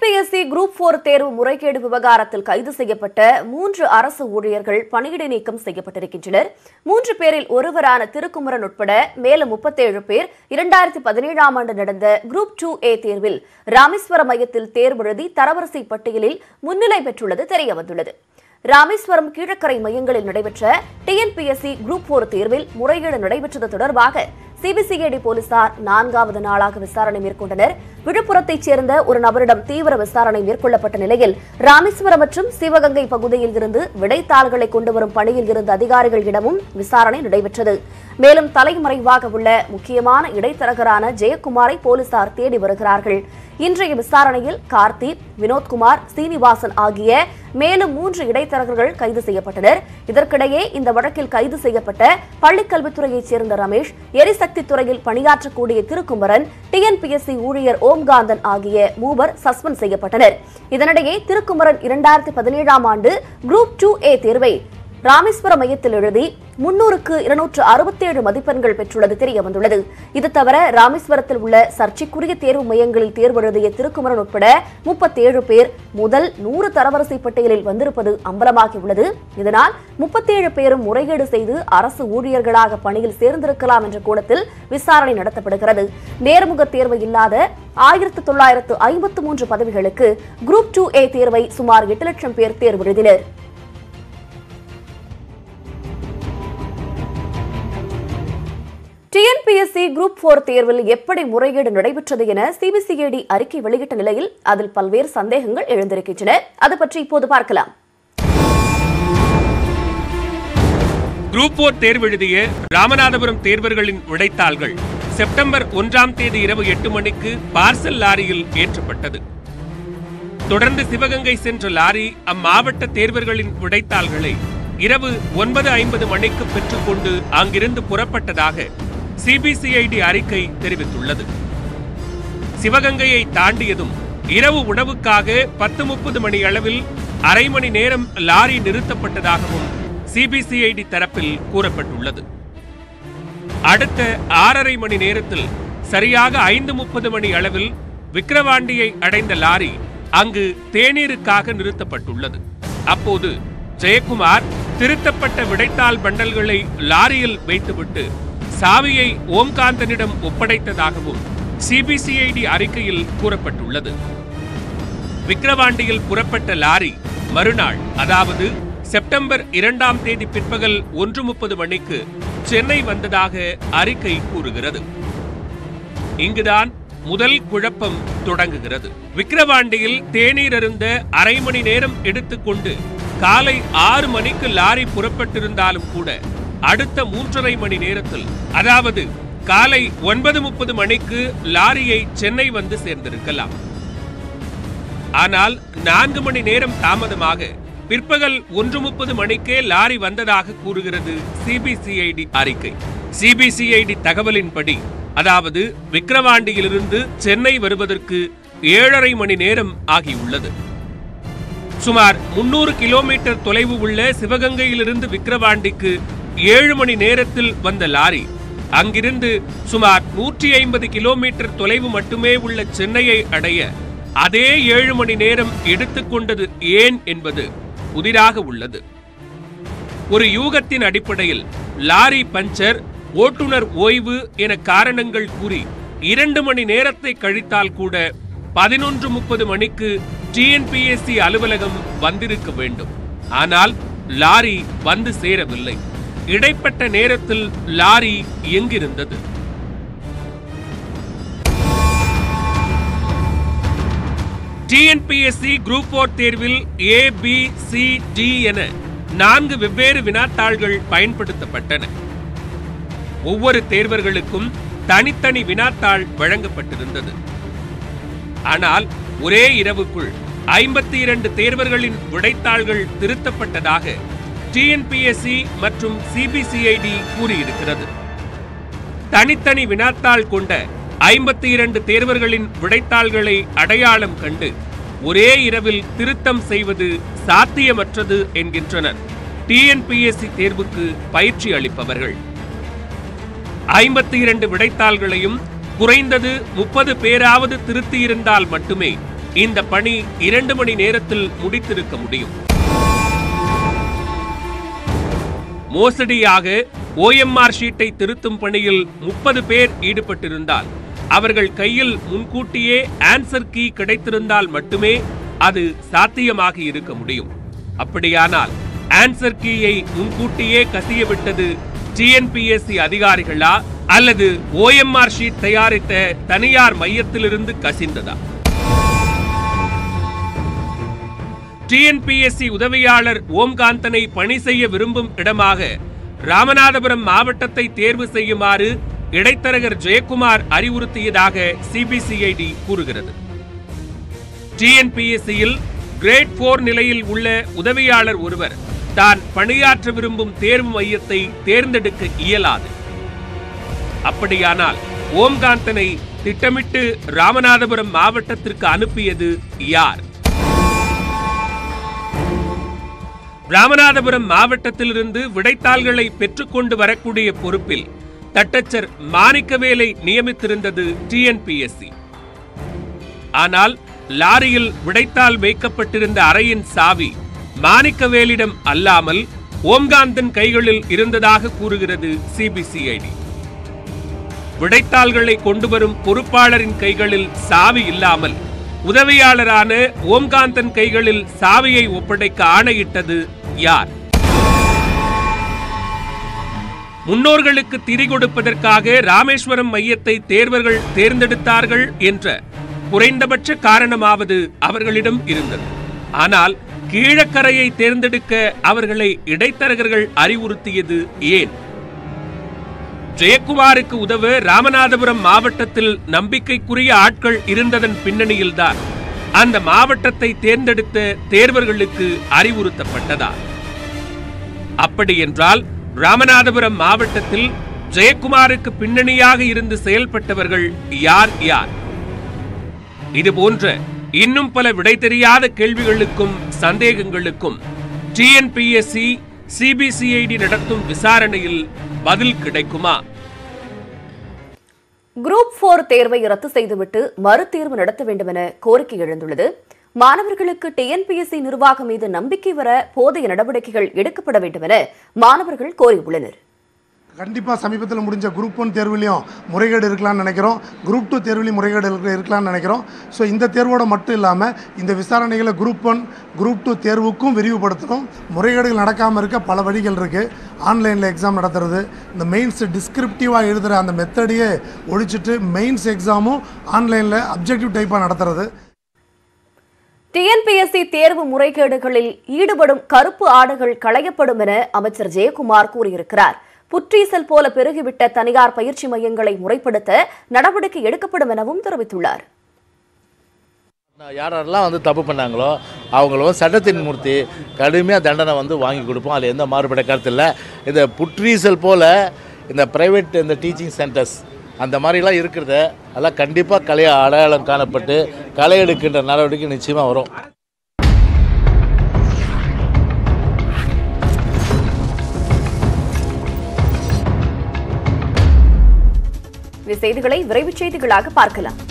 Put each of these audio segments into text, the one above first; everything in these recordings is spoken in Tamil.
டிஎன்பிஎஸ்சி குரூப் போர் தேர்வு முறைகேடு விவகாரத்தில் கைது செய்யப்பட்ட மூன்று அரசு ஊழியர்கள் பணியிடை நீக்கம் செய்யப்பட்டிருக்கின்றனர் மூன்று பேரில் ஒருவரான திருக்குமரன் உட்பட மேலும் முப்பத்தேழு பேர் இரண்டாயிரத்தி பதினேழாம் ஆண்டு நடந்த குரூப் டூ ஏ தேர்வில் ராமேஸ்வரம் மையத்தில் தேர்வெழுதி தரவரிசை பட்டியலில் முன்னிலை பெற்றுள்ளது தெரியவந்துள்ளது ராமேஸ்வரம் கீழக்கரை மையங்களில் நடைபெற்ற டிஎன்பிஎஸ்சி குரூப் போர் தேர்வில் முறைகேடு நடைபெற்றது தொடர்பாக சிபிசிஐடி போலீசார் நான்காவது நாளாக விசாரணை மேற்கொண்டனர் விழுப்புரத்தைச் சேர்ந்த ஒரு நபரிடம் தீவிர விசாரணை மேற்கொள்ளப்பட்ட நிலையில் ராமேஸ்வரம் மற்றும் சிவகங்கை பகுதியில் இருந்து விடைத்தாள்களை கொண்டு வரும் பணியில் இருந்த அதிகாரிகளிடமும் விசாரணை நடைபெற்றது மேலும் தலைமறைவாக உள்ள முக்கியமான இடைத்தரகரான ஜெயக்குமாரை போலீசார் தேடி வருகிறார்கள் இன்றைய விசாரணையில் கார்த்திக் வினோத்குமார் சீனிவாசன் ஆகிய மேலும் மூன்று இடைத்தரகர்கள் கைது செய்யப்பட்டனர் இதற்கிடையே இந்த வழக்கில் கைது செய்யப்பட்ட பள்ளிக்கல்வித்துறையைச் சேர்ந்த ரமேஷ் எரிசக்தி துறையில் பணியாற்றக்கூடிய திருக்குமரன் டிஎன்பிஎஸ்சி ஊழியர் ஓம்காந்தன் ஆகிய மூவர் சஸ்பெண்ட் செய்யப்பட்டனர் இதனிடையே திருக்குமரன் இரண்டாயிரத்தி பதினேழாம் ஆண்டு குரூப் டூ ஏ தேர்வை ராமேஸ்வரம் மையத்தில் எழுதி முன்னூறுக்கு இருநூற்று அறுபத்தேழு மதிப்பெண்கள் பெற்றுள்ளது தெரிய வந்துள்ளது இது தவிர ராமேஸ்வரத்தில் உள்ள சர்ச்சைக்குரிய தேர்வு மையங்களில் தேர்வு எழுதிய திருக்குமரன் உட்பட முப்பத்தேழு பேர் முதல் நூறு தரவரிசை பட்டியலில் வந்திருப்பது அம்பலமாகியுள்ளது இதனால் முப்பத்தேழு பேரும் முறைகேடு செய்து அரசு ஊழியர்களாக பணியில் சேர்ந்திருக்கலாம் என்ற கோணத்தில் விசாரணை நடத்தப்படுகிறது நேர்முக தேர்வு இல்லாத ஆயிரத்து தொள்ளாயிரத்து ஐம்பத்து மூன்று பதவிகளுக்கு குரூப் டூ ஏ தேர்வை சுமார் எட்டு லட்சம் பேர் தேர்வு எழுதினர் டிஎன்பிஎஸ்சி குரூப் போர் தேர்வில் எப்படி முறைகேடு நடைபெற்றது என சிபிசிஐடி அறிக்கை வெளியிட்ட நிலையில் அதில் பல்வேறு சந்தேகங்கள் எழுந்திருக்கின்றன அது பற்றி இப்போது பார்க்கலாம் குரூப் போர் தேர்வெழுதிய ராமநாதபுரம் தேர்வர்களின் விடைத்தாள்கள் செப்டம்பர் ஒன்றாம் தேதி இரவு எட்டு மணிக்கு பார்சல் லாரியில் ஏற்றப்பட்டது தொடர்ந்து சிவகங்கை சென்ற லாரி அம்மாவட்ட தேர்வர்களின் விடைத்தாள்களை இரவு ஒன்பது ஐம்பது மணிக்கு பெற்றுக்கொண்டு அங்கிருந்து புறப்பட்டதாக சிபிசிஐடி அறிக்கை தெரிவித்துள்ளது சிவகங்கையை தாண்டியதும் இரவு உணவுக்காக பத்து முப்பது மணி அளவில் அரை மணி நேரம் லாரி நிறுத்தப்பட்டதாகவும் சிபிசிஐடி தரப்பில் கூறப்பட்டுள்ளது அடுத்த ஆறரை மணி நேரத்தில் சரியாக ஐந்து முப்பது மணி அளவில் விக்கிரவாண்டியை அடைந்த லாரி அங்கு தேநீருக்காக நிறுத்தப்பட்டுள்ளது அப்போது ஜெயக்குமார் திருத்தப்பட்ட விடைத்தாள் பண்டல்களை லாரியில் வைத்துவிட்டு சாவியை ஓம்காந்தனிடம் ஒப்படைத்ததாகவும் சிபிசிஐடி அறிக்கையில் கூறப்பட்டுள்ளது விக்கிரவாண்டியில் புறப்பட்ட லாரி மறுநாள் அதாவது செப்டம்பர் இரண்டாம் தேதி பிற்பகல் ஒன்று முப்பது மணிக்கு சென்னை வந்ததாக அறிக்கை கூறுகிறது இங்குதான் முதல் குழப்பம் தொடங்குகிறது விக்கிரவாண்டியில் தேநீர் அருந்த அரை மணி நேரம் எடுத்துக்கொண்டு காலை ஆறு மணிக்கு லாரி புறப்பட்டிருந்தாலும் கூட அடுத்த மூன்றரை மணி நேரத்தில் அதாவது காலை ஒன்பது முப்பது மணிக்கு லாரியை சென்னை வந்து சேர்ந்திருக்கலாம் ஆனால் நான்கு மணி நேரம் தாமதமாக பிற்பகல் ஒன்று முப்பது மணிக்கே லாரி வந்ததாக கூறுகிறது சிபிசிஐடி அறிக்கை சிபிசிஐடி தகவலின்படி அதாவது விக்கிரவாண்டியிலிருந்து சென்னை வருவதற்கு ஏழரை மணி நேரம் ஆகியுள்ளது சுமார் முன்னூறு கிலோமீட்டர் தொலைவு உள்ள சிவகங்கையிலிருந்து விக்கிரவாண்டிக்கு ஏழு மணி நேரத்தில் வந்த லாரி அங்கிருந்து சுமார் நூற்றி ஐம்பது கிலோமீட்டர் தொலைவு மட்டுமே உள்ள சென்னையை அடைய அதே ஏழு மணி நேரம் எடுத்துக்கொண்டது ஏன் என்பது புதிராக உள்ளது ஒரு யூகத்தின் அடிப்படையில் லாரி பஞ்சர் ஓட்டுநர் ஓய்வு என காரணங்கள் கூறி இரண்டு மணி நேரத்தை கழித்தால் கூட பதினொன்று முப்பது மணிக்கு டிஎன்பிஎஸ்சி அலுவலகம் வந்திருக்க வேண்டும் ஆனால் லாரி வந்து சேரவில்லை இடைப்பட்ட நேரத்தில் லாரி எங்கிருந்தது டிஎன்பிஎஸ்சி குரூப் போர் தேர்வில் ஏ பி சி டி என நான்கு வெவ்வேறு வினாத்தாள்கள் பயன்படுத்தப்பட்டன ஒவ்வொரு தேர்வர்களுக்கும் தனித்தனி வினாத்தாள் வழங்கப்பட்டிருந்தது ஆனால் ஒரே இரவுக்குள் ஐம்பத்தி இரண்டு தேர்வர்களின் விடைத்தாள்கள் திருத்தப்பட்டதாக டிஎன்பிஎஸ்சி மற்றும் சிபிசிஐடி கூறியிருக்கிறது தனித்தனி வினாத்தாள் கொண்ட ஐம்பத்தி இரண்டு தேர்வர்களின் விடைத்தாள்களை அடையாளம் கண்டு ஒரே இரவில் திருத்தம் செய்வது சாத்தியமற்றது என்கின்றனர் டிஎன்பிஎஸ்சி தேர்வுக்கு பயிற்சி அளிப்பவர்கள் ஐம்பத்தி இரண்டு விடைத்தாள்களையும் குறைந்தது முப்பது பேராவது திருத்தியிருந்தால் மட்டுமே இந்த பணி இரண்டு மணி நேரத்தில் முடித்திருக்க முடியும் மோசடியாக ஓஎம்ஆர் ஷீட்டை திருத்தும் பணியில் முப்பது பேர் ஈடுபட்டிருந்தால் அவர்கள் கையில் முன்கூட்டியே ஆன்சர் கீ கிடைத்திருந்தால் மட்டுமே அது சாத்தியமாக இருக்க முடியும் அப்படியானால் ஆன்சர் கீயை முன்கூட்டியே கசியவிட்டது டிஎன்பிஎஸ்சி அதிகாரிகளா அல்லது ஓஎம்ஆர் ஷீட் தயாரித்த தனியார் மையத்திலிருந்து கசிந்ததா டிஎன்பிஎஸ்சி உதவியாளர் ஓம்காந்தனை பணி செய்ய விரும்பும் இடமாக ராமநாதபுரம் மாவட்டத்தை தேர்வு செய்யுமாறு இடைத்தரகர் ஜெயக்குமார் அறிவுறுத்தியதாக சிபிசிஐடி கூறுகிறது டிஎன்பிஎஸ்சியில் கிரேட் போர் நிலையில் உள்ள உதவியாளர் ஒருவர் தான் பணியாற்ற விரும்பும் தேர்வு மையத்தை தேர்ந்தெடுக்க இயலாது அப்படியானால் ஓம்காந்தனை திட்டமிட்டு ராமநாதபுரம் மாவட்டத்திற்கு அனுப்பியது யார் ராமநாதபுரம் மாவட்டத்திலிருந்து விடைத்தாள்களை பெற்றுக்கொண்டு வரக்கூடிய பொறுப்பில் தட்டச்சர் மாணிக்கவேலை நியமித்திருந்தது டிஎன்பிஎஸ்சி ஆனால் லாரியில் விடைத்தாள் வைக்கப்பட்டிருந்த அறையின் சாவி மாணிக்கவேலிடம் அல்லாமல் ஓம்காந்தன் கைகளில் இருந்ததாக கூறுகிறது சிபிசிஐடி விடைத்தாள்களை கொண்டு வரும் பொறுப்பாளரின் கைகளில் சாவி இல்லாமல் உதவியாளரான ஓம்காந்தன் கைகளில் சாவியை ஒப்படைக்க ஆணையிட்டது யார் முன்னோர்களுக்கு திரி கொடுப்பதற்காக ராமேஸ்வரம் மையத்தை தேர்வர்கள் தேர்ந்தெடுத்தார்கள் என்ற குறைந்தபட்ச காரணமாவது அவர்களிடம் இருந்தது ஆனால் கீழக்கரையை தேர்ந்தெடுக்க அவர்களை இடைத்தரகர்கள் அறிவுறுத்தியது ஏன் ஜெயக்குமாருக்கு உதவ ராமநாதபுரம் மாவட்டத்தில் நம்பிக்கைக்குரிய ஆட்கள் இருந்ததன் பின்னணியில்தான் அந்த மாவட்டத்தை தேர்ந்தெடுத்த தேர்வர்களுக்கு அறிவுறுத்தப்பட்டதா அப்படி என்றால் ராமநாதபுரம் மாவட்டத்தில் ஜெயக்குமாருக்கு பின்னணியாக இருந்து செயல்பட்டவர்கள் யார் யார் இது போன்ற இன்னும் பல விடை தெரியாத கேள்விகளுக்கும் சந்தேகங்களுக்கும் டிஎன்பிஎஸ்சி சிபிசிஐடி நடத்தும் விசாரணையில் பதில் கிடைக்குமா குரூப் போர் தேர்வை ரத்து செய்துவிட்டு மறுதேர்வு நடத்த வேண்டும் என கோரிக்கை எழுந்துள்ளது மாணவர்களுக்கு டிஎன்பிஎஸ்சி நிர்வாகம் மீது நம்பிக்கை வர போதிய நடவடிக்கைகள் எடுக்கப்பட வேண்டும் என மாணவர்கள் கோரியுள்ளனர் கண்டிப்பாக சமீபத்தில் முடிஞ்ச குரூப் ஒன் தேர்வுலையும் முறைகேடு இருக்கலாம்னு நினைக்கிறோம் குரூப் டூ தேர்வுலையும் முறைகேடு இருக்க- இருக்கலாம்னு நினைக்கிறோம் ஸோ இந்த தேர்வோட மட்டும் இல்லாமல் இந்த விசாரணைகளை குரூப் ஒன் குரூப் டூ தேர்வுக்கும் விரிவுபடுத்தணும் முறைகேடுகள் நடக்காமல் இருக்க பல வழிகள் இருக்குது ஆன்லைனில் எக்ஸாம் நடத்துறது இந்த மெயின்ஸ் டிஸ்கிரிப்டிவாக எழுதுகிற அந்த மெத்தடையே ஒழிச்சிட்டு மெயின்ஸ் எக்ஸாமும் ஆன்லைனில் அப்ஜெக்டிவ் டைப்பாக நடத்துறது டிஎன்பிஎஸ்சி தேர்வு முறைகேடுகளில் ஈடுபடும் கருப்பு ஆடுகள் களையப்படும் என அமைச்சர் ஜெயக்குமார் கூறியிருக்கிறார் புற்றீசல் போல பெருகிவிட்ட தனியார் பயிற்சி மையங்களை முறைப்படுத்த நடவடிக்கை எடுக்கப்படும் எனவும் தெரிவித்துள்ளார் யார் யாரெல்லாம் வந்து தப்பு பண்ணாங்களோ அவங்களும் சட்டத்தின் மூர்த்தி கடுமையாக தண்டனை வந்து வாங்கி கொடுப்போம் அதில் எந்த மாறுபட்ட கருத்து இல்லை இந்த புற்றீசல் போல் இந்த ப்ரைவேட் இந்த டீச்சிங் சென்டர்ஸ் அந்த மாதிரிலாம் இருக்கிறத அதெல்லாம் கண்டிப்பாக கலையை அடையாளம் காணப்பட்டு களை எடுக்கின்ற நடவடிக்கை நிச்சயமாக வரும் இந்த செய்திகளை விரைவுச் செய்திகளாக பார்க்கலாம்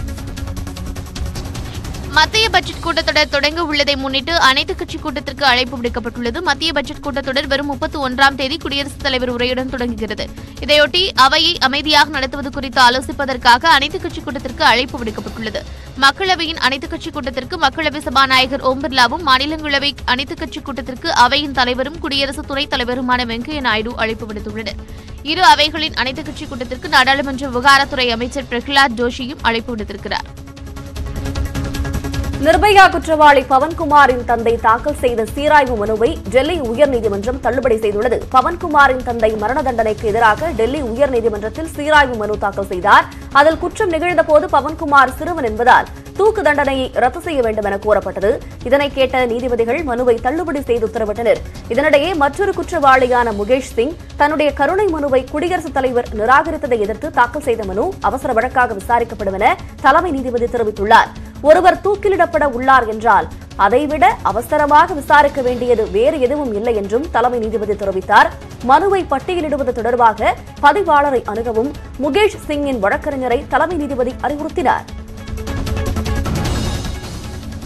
மத்திய பட்ஜெட் கூட்டத்தொடர் தொடங்க உள்ளதை முன்னிட்டு அனைத்து கட்சி கூட்டத்திற்கு அழைப்பு விடுக்கப்பட்டுள்ளது மத்திய பட்ஜெட் கூட்டத்தொடர் வரும் முப்பத்தி ஒன்றாம் தேதி குடியரசுத் தலைவர் உரையுடன் தொடங்குகிறது இதையொட்டி அவையை அமைதியாக நடத்துவது குறித்து ஆலோசிப்பதற்காக அனைத்து கட்சி கூட்டத்திற்கு அழைப்பு விடுக்கப்பட்டுள்ளது மக்களவையின் அனைத்து கட்சி கூட்டத்திற்கு மக்களவை சபாநாயகர் ஓம் பிர்லாவும் மாநிலங்களவை அனைத்து கட்சி கூட்டத்திற்கு அவையின் தலைவரும் குடியரசு துணைத் தலைவருமான வெங்கையா நாயுடு அழைப்பு விடுத்துள்ளனர் இரு அவைகளின் அனைத்து கட்சி கூட்டத்திற்கு நாடாளுமன்ற விவகாரத்துறை அமைச்சர் பிரகலாத் ஜோஷியும் அழைப்பு விடுத்திருக்கிறார் நிர்பயா குற்றவாளி பவன்குமாரின் தந்தை தாக்கல் செய்த சீராய்வு மனுவை டெல்லி உயர்நீதிமன்றம் தள்ளுபடி செய்துள்ளது பவன்குமாரின் தந்தை மரண தண்டனைக்கு எதிராக டெல்லி உயர்நீதிமன்றத்தில் சீராய்வு மனு தாக்கல் செய்தார் அதில் குற்றம் நிகழ்ந்த போது பவன்குமார் சிறுவன் என்பதால் தூக்கு தண்டனையை ரத்து செய்ய வேண்டும் என கூறப்பட்டது இதனை கேட்ட நீதிபதிகள் மனுவை தள்ளுபடி செய்து உத்தரவிட்டனர் இதனிடையே மற்றொரு குற்றவாளியான முகேஷ் சிங் தன்னுடைய கருணை மனுவை குடியரசுத் தலைவர் நிராகரித்ததை எதிர்த்து தாக்கல் செய்த மனு அவசர வழக்காக விசாரிக்கப்படும் என தலைமை நீதிபதி தெரிவித்துள்ளார் ஒருவர் தூக்கிலிடப்பட உள்ளார் என்றால் அதைவிட அவசரமாக விசாரிக்க வேண்டியது வேறு எதுவும் இல்லை என்றும் தலைமை நீதிபதி தெரிவித்தார் மனுவை பட்டியலிடுவது தொடர்பாக பதிவாளரை அணுகவும் முகேஷ் சிங்கின் வழக்கறிஞரை தலைமை நீதிபதி அறிவுறுத்தினார்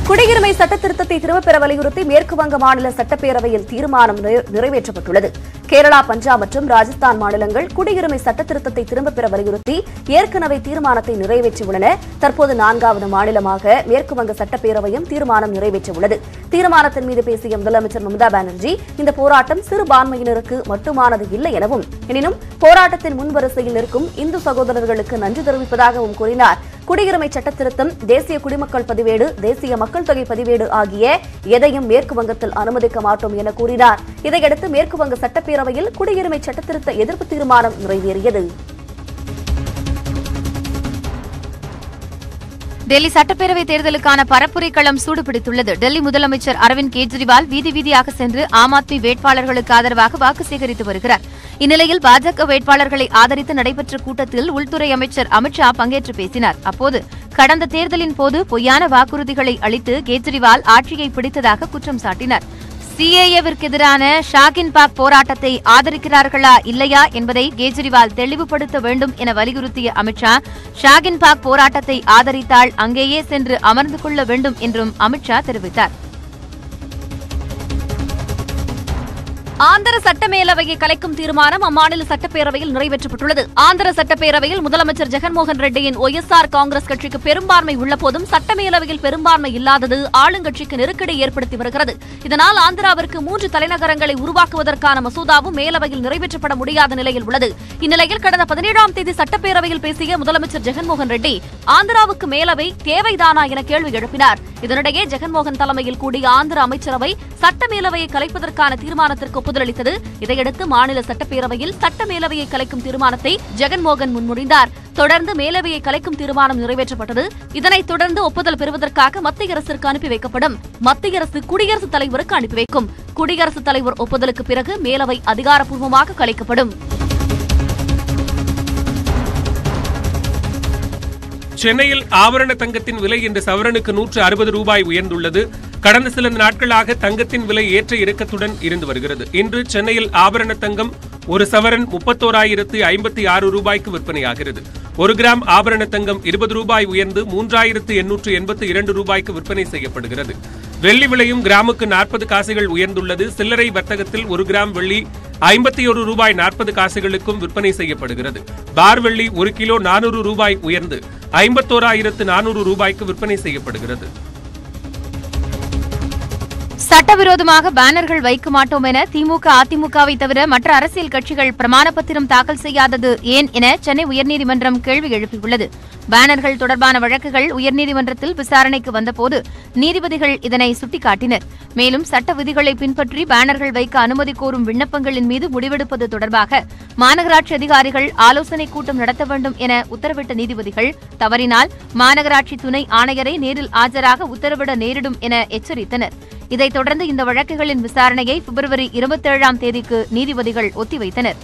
குடியுரிமை சட்ட திருத்தத்தை திரும்பப் பெற வலியுறுத்தி மேற்கு வங்க மாநில சட்டப்பேரவையில் தீர்மானம் நிறை- நிறைவேற்றப்பட்டுள்ளது கேரளா பஞ்சாப் மற்றும் ராஜஸ்தான் மாநிலங்கள் குடியுரிமை சட்ட திருத்தத்தை திரும்பப் பெற வலியுறுத்தி ஏற்கனவே தீர்மானத்தை நிறைவேற்றியுள்ளன தற்போது நான்காவது மாநிலமாக மேற்கு வங்க சட்டப்பேரவையும் தீர்மானம் நிறைவேற்றியுள்ளது தீர்மானத்தின் மீது பேசிய முதலமைச்சர் மம்தா பானர்ஜி இந்த போராட்டம் சிறுபான்மையினருக்கு மட்டுமானது இல்லை எனவும் எனினும் போராட்டத்தின் முன்வரிசையில் இருக்கும் இந்து சகோதரர்களுக்கு நன்றி தெரிவிப்பதாகவும் கூறினார் குடியுரிமை சட்ட திருத்தம் தேசிய குடிமக்கள் பதிவேடு தேசிய மக்கள் தொகை பதிவேடு ஆகிய எதையும் மேற்கு வங்கத்தில் அனுமதிக்க மாட்டோம் என கூறினார் இதையடுத்து மேற்கு வங்க சட்டப்பேரவையில் குடியுரிமை சட்ட திருத்த எதிர்ப்பு தீர்மானம் நிறைவேறியது டெல்லி சட்டப்பேரவை தேர்தலுக்கான பரப்புரை களம் சூடுபிடித்துள்ளது டெல்லி முதலமைச்சர் அரவிந்த் கெஜ்ரிவால் வீதி வீதியாக சென்று ஆம் ஆத்மி வேட்பாளர்களுக்கு ஆதரவாக வாக்கு சேகரித்து வருகிறார் இந்நிலையில் பாஜக வேட்பாளர்களை ஆதரித்து நடைபெற்ற கூட்டத்தில் உள்துறை அமைச்சர் அமித்ஷா பங்கேற்று பேசினார் அப்போது கடந்த தேர்தலின் போது பொய்யான வாக்குறுதிகளை அளித்து கெஜ்ரிவால் ஆட்சியை பிடித்ததாக குற்றம் சாட்டினார் சிஏஏவிற்கு எதிரான ஷாகின் பாக் போராட்டத்தை ஆதரிக்கிறார்களா இல்லையா என்பதை கெஜ்ரிவால் தெளிவுபடுத்த வேண்டும் என வலியுறுத்திய அமித்ஷா ஷாகின் பாக் போராட்டத்தை ஆதரித்தால் அங்கேயே சென்று அமர்ந்து கொள்ள வேண்டும் என்றும் அமித்ஷா தெரிவித்தார் ஆந்திர சட்டமேலவையை கலைக்கும் தீர்மானம் அம்மாநில சட்டப்பேரவையில் நிறைவேற்றப்பட்டுள்ளது ஆந்திர சட்டப்பேரவையில் முதலமைச்சர் ஜெகன்மோகன் ரெட்டியின் ஒய்எஸ்ஆர் காங்கிரஸ் கட்சிக்கு பெரும்பான்மை உள்ளபோதும் சட்டமேலவையில் பெரும்பான்மை இல்லாதது ஆளுங்கட்சிக்கு நெருக்கடி ஏற்படுத்தி வருகிறது இதனால் ஆந்திராவிற்கு மூன்று தலைநகரங்களை உருவாக்குவதற்கான மசோதாவும் மேலவையில் நிறைவேற்றப்பட முடியாத நிலையில் உள்ளது இந்நிலையில் கடந்த பதினேழாம் தேதி சட்டப்பேரவையில் பேசிய முதலமைச்சர் ஜெகன்மோகன் ரெட்டி ஆந்திராவுக்கு மேலவை தேவைதானா என கேள்வி எழுப்பினார் இதனிடையே ஜெகன்மோகன் தலைமையில் கூடிய ஆந்திர அமைச்சரவை சட்டமேலவையை கலைப்பதற்கான தீர்மானத்திற்கு ஒப்புதல் அளித்தது இதையடுத்து மாநில சட்டப்பேரவையில் சட்டமேலவையை கலைக்கும் தீர்மானத்தை ஜெகன்மோகன் முன்மொழிந்தார் தொடர்ந்து மேலவையை கலைக்கும் தீர்மானம் நிறைவேற்றப்பட்டது இதனைத் தொடர்ந்து ஒப்புதல் பெறுவதற்காக மத்திய அரசிற்கு அனுப்பி வைக்கப்படும் மத்திய அரசு குடியரசுத் தலைவருக்கு அனுப்பி வைக்கும் குடியரசுத் தலைவர் ஒப்புதலுக்கு பிறகு மேலவை அதிகாரப்பூர்வமாக கலைக்கப்படும் சென்னையில் ஆபரண தங்கத்தின் விலை இன்று சவரனுக்கு நூற்று அறுபது ரூபாய் உயர்ந்துள்ளது கடந்த சில நாட்களாக தங்கத்தின் விலை ஏற்ற இறக்கத்துடன் இருந்து வருகிறது இன்று சென்னையில் ஆபரண தங்கம் ஒரு சவரன் முப்பத்தோராயிரத்து ஐம்பத்தி ஆறு ரூபாய்க்கு விற்பனையாகிறது ஒரு கிராம் ஆபரண தங்கம் இருபது ரூபாய் உயர்ந்து மூன்றாயிரத்து எண்ணூற்று எண்பத்தி இரண்டு ரூபாய்க்கு விற்பனை செய்யப்படுகிறது வெள்ளி விலையும் கிராமுக்கு நாற்பது காசுகள் உயர்ந்துள்ளது சில்லறை வர்த்தகத்தில் ஒரு கிராம் வெள்ளி ஐம்பத்தி ஒரு ரூபாய் நாற்பது காசுகளுக்கும் விற்பனை செய்யப்படுகிறது பார் வெள்ளி ஒரு கிலோ நானூறு ரூபாய் உயர்ந்து ஐம்பத்தோராயிரத்து நானூறு ரூபாய்க்கு விற்பனை செய்யப்படுகிறது சட்டவிரோதமாக பேனர்கள் வைக்க மாட்டோம் என திமுக அதிமுகவை தவிர மற்ற அரசியல் கட்சிகள் பிரமாண பத்திரம் தாக்கல் செய்யாதது ஏன் என சென்னை உயர்நீதிமன்றம் கேள்வி எழுப்பியுள்ளது பேனர்கள் தொடர்பான வழக்குகள் உயர்நீதிமன்றத்தில் விசாரணைக்கு வந்தபோது நீதிபதிகள் இதனை சுட்டிக்காட்டினர் மேலும் சட்ட விதிகளை பின்பற்றி பேனர்கள் வைக்க அனுமதி கோரும் விண்ணப்பங்களின் மீது முடிவெடுப்பது தொடர்பாக மாநகராட்சி அதிகாரிகள் ஆலோசனைக் கூட்டம் நடத்த வேண்டும் என உத்தரவிட்ட நீதிபதிகள் தவறினால் மாநகராட்சி துணை ஆணையரை நேரில் ஆஜராக உத்தரவிட நேரிடும் என எச்சரித்தனர் இதைத் தொடர்ந்து இந்த வழக்குகளின் விசாரணையை பிப்ரவரி இருபத்தேழாம் தேதிக்கு நீதிபதிகள் ஒத்திவைத்தனர்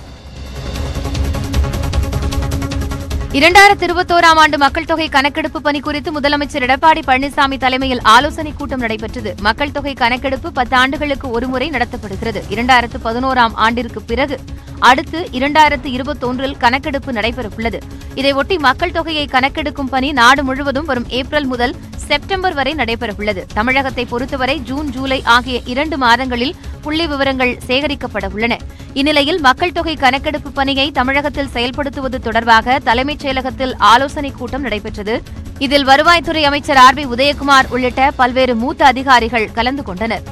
இரண்டாயிரத்தி இருபத்தோராம் ஆண்டு மக்கள் தொகை கணக்கெடுப்பு பணி குறித்து முதலமைச்சர் எடப்பாடி பழனிசாமி தலைமையில் ஆலோசனைக் கூட்டம் நடைபெற்றது மக்கள் தொகை கணக்கெடுப்பு பத்து ஆண்டுகளுக்கு ஒருமுறை நடத்தப்படுகிறது இரண்டாயிரத்து பதினோராம் ஆண்டிற்கு பிறகு அடுத்து இரண்டாயிரத்து இருபத்தொன்றில் கணக்கெடுப்பு நடைபெறவுள்ளது இதையொட்டி மக்கள் தொகையை கணக்கெடுக்கும் பணி நாடு முழுவதும் வரும் ஏப்ரல் முதல் செப்டம்பர் வரை நடைபெறவுள்ளது தமிழகத்தை பொறுத்தவரை ஜூன் ஜூலை ஆகிய இரண்டு மாதங்களில் புள்ளி விவரங்கள் சேகரிக்கப்பட உள்ளன இந்நிலையில் மக்கள் தொகை கணக்கெடுப்பு பணியை தமிழகத்தில் செயல்படுத்துவது தொடர்பாக தலைமைச் செயலகத்தில் ஆலோசனைக் கூட்டம் நடைபெற்றது இதில் வருவாய்த்துறை அமைச்சர் ஆர் பி உதயகுமார் உள்ளிட்ட பல்வேறு மூத்த அதிகாரிகள் கலந்து கொண்டனர்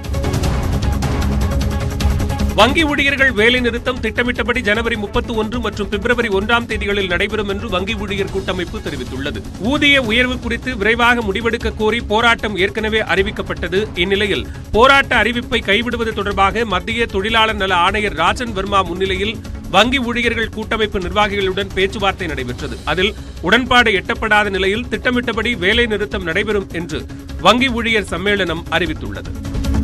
வங்கி ஊழியர்கள் வேலைநிறுத்தம் திட்டமிட்டபடி ஜனவரி முப்பத்தி ஒன்று மற்றும் பிப்ரவரி ஒன்றாம் தேதிகளில் நடைபெறும் என்று வங்கி ஊழியர் கூட்டமைப்பு தெரிவித்துள்ளது ஊதிய உயர்வு குறித்து விரைவாக முடிவெடுக்க கோரி போராட்டம் ஏற்கனவே அறிவிக்கப்பட்டது இந்நிலையில் போராட்ட அறிவிப்பை கைவிடுவது தொடர்பாக மத்திய தொழிலாளர் நல ஆணையர் ராஜன் வர்மா முன்னிலையில் வங்கி ஊழியர்கள் கூட்டமைப்பு நிர்வாகிகளுடன் பேச்சுவார்த்தை நடைபெற்றது அதில் உடன்பாடு எட்டப்படாத நிலையில் திட்டமிட்டபடி வேலை நிறுத்தம் நடைபெறும் என்று வங்கி ஊழியர் சம்மேளனம் அறிவித்துள்ளது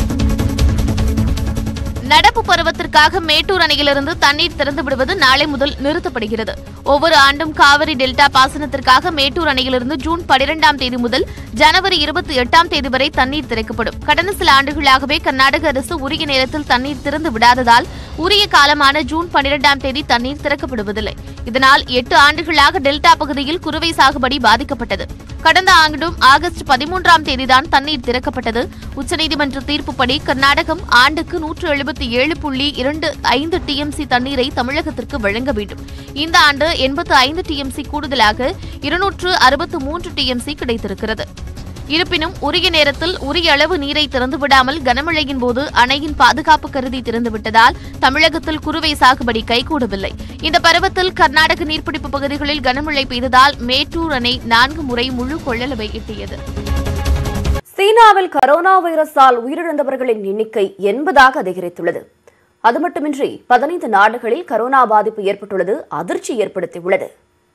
நடப்பு பருவத்திற்காக மேட்டூர் அணையிலிருந்து தண்ணீர் திறந்து விடுவது நாளை முதல் நிறுத்தப்படுகிறது ஒவ்வொரு ஆண்டும் காவிரி டெல்டா பாசனத்திற்காக மேட்டூர் அணையிலிருந்து ஜூன் பனிரெண்டாம் தேதி முதல் ஜனவரி இருபத்தி எட்டாம் தேதி வரை தண்ணீர் திறக்கப்படும் கடந்த சில ஆண்டுகளாகவே கர்நாடக அரசு உரிய நேரத்தில் தண்ணீர் திறந்து விடாததால் உரிய காலமான ஜூன் பனிரெண்டாம் தேதி தண்ணீர் திறக்கப்படுவதில்லை இதனால் எட்டு ஆண்டுகளாக டெல்டா பகுதியில் குறுவை சாகுபடி பாதிக்கப்பட்டது கடந்த ஆண்டும் ஆகஸ்ட் பதிமூன்றாம் தேதிதான் தண்ணீர் திறக்கப்பட்டது உச்சநீதிமன்ற தீர்ப்புப்படி கர்நாடகம் ஆண்டுக்கு நூற்று எழுபத்தி ஏழு புள்ளி இரண்டு ஐந்து டிஎம்சி தண்ணீரை தமிழகத்திற்கு வழங்க வேண்டும் இந்த ஆண்டு எண்பத்து ஐந்து டிஎம்சி கூடுதலாக இருநூற்று அறுபத்து மூன்று டிஎம்சி கிடைத்திருக்கிறது இருப்பினும் உரிய நேரத்தில் உரிய அளவு நீரை திறந்துவிடாமல் கனமழையின் போது அணையின் பாதுகாப்பு கருதி திறந்துவிட்டதால் தமிழகத்தில் குறுவை சாகுபடி கைகூடவில்லை இந்த பருவத்தில் கர்நாடக நீர்பிடிப்பு பகுதிகளில் கனமழை பெய்ததால் மேட்டூர் அணை நான்கு முறை முழு கொள்ளளவை எட்டியது சீனாவில் கரோனா வைரஸால் உயிரிழந்தவர்களின் எண்ணிக்கை எண்பதாக அதிகரித்துள்ளது அது மட்டுமின்றி பதினைந்து நாடுகளில் கரோனா பாதிப்பு ஏற்பட்டுள்ளது அதிர்ச்சி ஏற்படுத்தியுள்ளது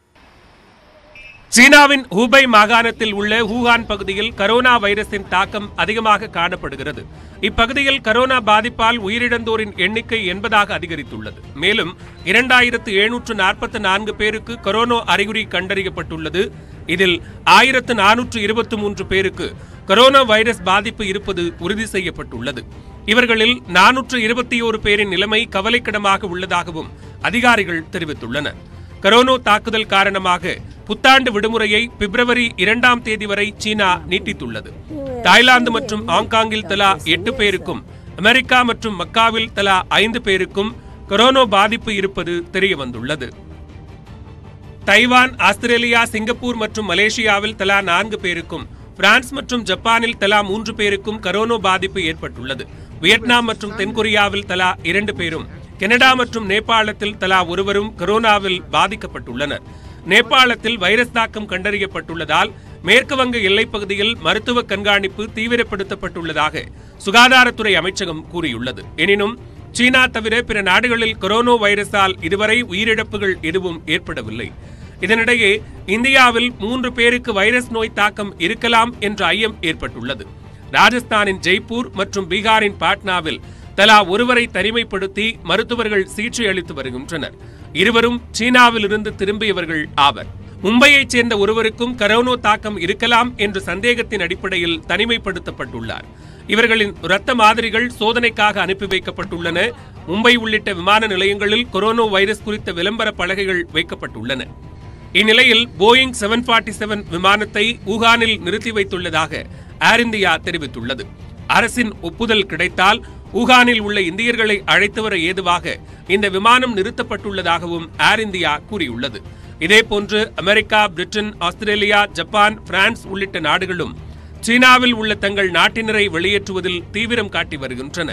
சீனாவின் ஹூபை மாகாணத்தில் உள்ள ஹூஹான் பகுதியில் கரோனா வைரஸின் தாக்கம் அதிகமாக காணப்படுகிறது இப்பகுதியில் கரோனா பாதிப்பால் உயிரிழந்தோரின் எண்ணிக்கை எண்பதாக அதிகரித்துள்ளது மேலும் இரண்டாயிரத்து எழுநூற்று நாற்பத்தி நான்கு பேருக்கு கொரோனா அறிகுறி கண்டறியப்பட்டுள்ளது இதில் ஆயிரத்து நானூற்று இருபத்தி மூன்று பேருக்கு கொரோனா வைரஸ் பாதிப்பு இருப்பது உறுதி செய்யப்பட்டுள்ளது இவர்களில் நானூற்று இருபத்தி ஓரு பேரின் நிலைமை கவலைக்கிடமாக உள்ளதாகவும் அதிகாரிகள் தெரிவித்துள்ளனர் கரோனா தாக்குதல் காரணமாக புத்தாண்டு விடுமுறையை பிப்ரவரி இரண்டாம் தேதி வரை சீனா நீட்டித்துள்ளது தாய்லாந்து மற்றும் ஹாங்காங்கில் தலா எட்டு பேருக்கும் அமெரிக்கா மற்றும் மக்காவில் தலா ஐந்து பேருக்கும் கொரோனா பாதிப்பு இருப்பது தெரியவந்துள்ளது தைவான் ஆஸ்திரேலியா சிங்கப்பூர் மற்றும் மலேசியாவில் தலா நான்கு பேருக்கும் பிரான்ஸ் மற்றும் ஜப்பானில் தலா மூன்று பேருக்கும் கரோனா பாதிப்பு ஏற்பட்டுள்ளது வியட்நாம் மற்றும் தென்கொரியாவில் தலா இரண்டு பேரும் கனடா மற்றும் நேபாளத்தில் தலா ஒருவரும் கொரோனாவில் பாதிக்கப்பட்டுள்ளனர் நேபாளத்தில் வைரஸ் தாக்கம் கண்டறியப்பட்டுள்ளதால் மேற்கு வங்க எல்லைப் பகுதியில் மருத்துவ கண்காணிப்பு தீவிரப்படுத்தப்பட்டுள்ளதாக சுகாதாரத்துறை அமைச்சகம் கூறியுள்ளது எனினும் சீனா தவிர பிற நாடுகளில் கொரோனா வைரஸால் இதுவரை உயிரிழப்புகள் எதுவும் ஏற்படவில்லை இதனிடையே இந்தியாவில் மூன்று பேருக்கு வைரஸ் நோய் தாக்கம் இருக்கலாம் என்ற ஐயம் ஏற்பட்டுள்ளது ராஜஸ்தானின் ஜெய்ப்பூர் மற்றும் பீகாரின் பாட்னாவில் தலா ஒருவரை தனிமைப்படுத்தி மருத்துவர்கள் சிகிச்சை அளித்து வருகின்றனர் இருவரும் சீனாவில் இருந்து திரும்பியவர்கள் ஆவர் மும்பையைச் சேர்ந்த ஒருவருக்கும் கரோனா தாக்கம் இருக்கலாம் என்ற சந்தேகத்தின் அடிப்படையில் தனிமைப்படுத்தப்பட்டுள்ளார் இவர்களின் இரத்த மாதிரிகள் சோதனைக்காக அனுப்பி வைக்கப்பட்டுள்ளன மும்பை உள்ளிட்ட விமான நிலையங்களில் கொரோனா வைரஸ் குறித்த விளம்பர பலகைகள் வைக்கப்பட்டுள்ளன இந்நிலையில் போயிங் செவன் ஃபார்ட்டி செவன் விமானத்தை ஊகானில் நிறுத்தி வைத்துள்ளதாக ஏர் இந்தியா தெரிவித்துள்ளது அரசின் ஒப்புதல் கிடைத்தால் ஊகானில் உள்ள இந்தியர்களை அழைத்து வர ஏதுவாக இந்த விமானம் நிறுத்தப்பட்டுள்ளதாகவும் ஏர் இந்தியா கூறியுள்ளது இதேபோன்று America Britain Australia Japan France உள்ளிட்ட நாடுகளும் சீனாவில் உள்ள தங்கள் நாட்டினரை வெளியேற்றுவதில் தீவிரம் காட்டி வருகின்றன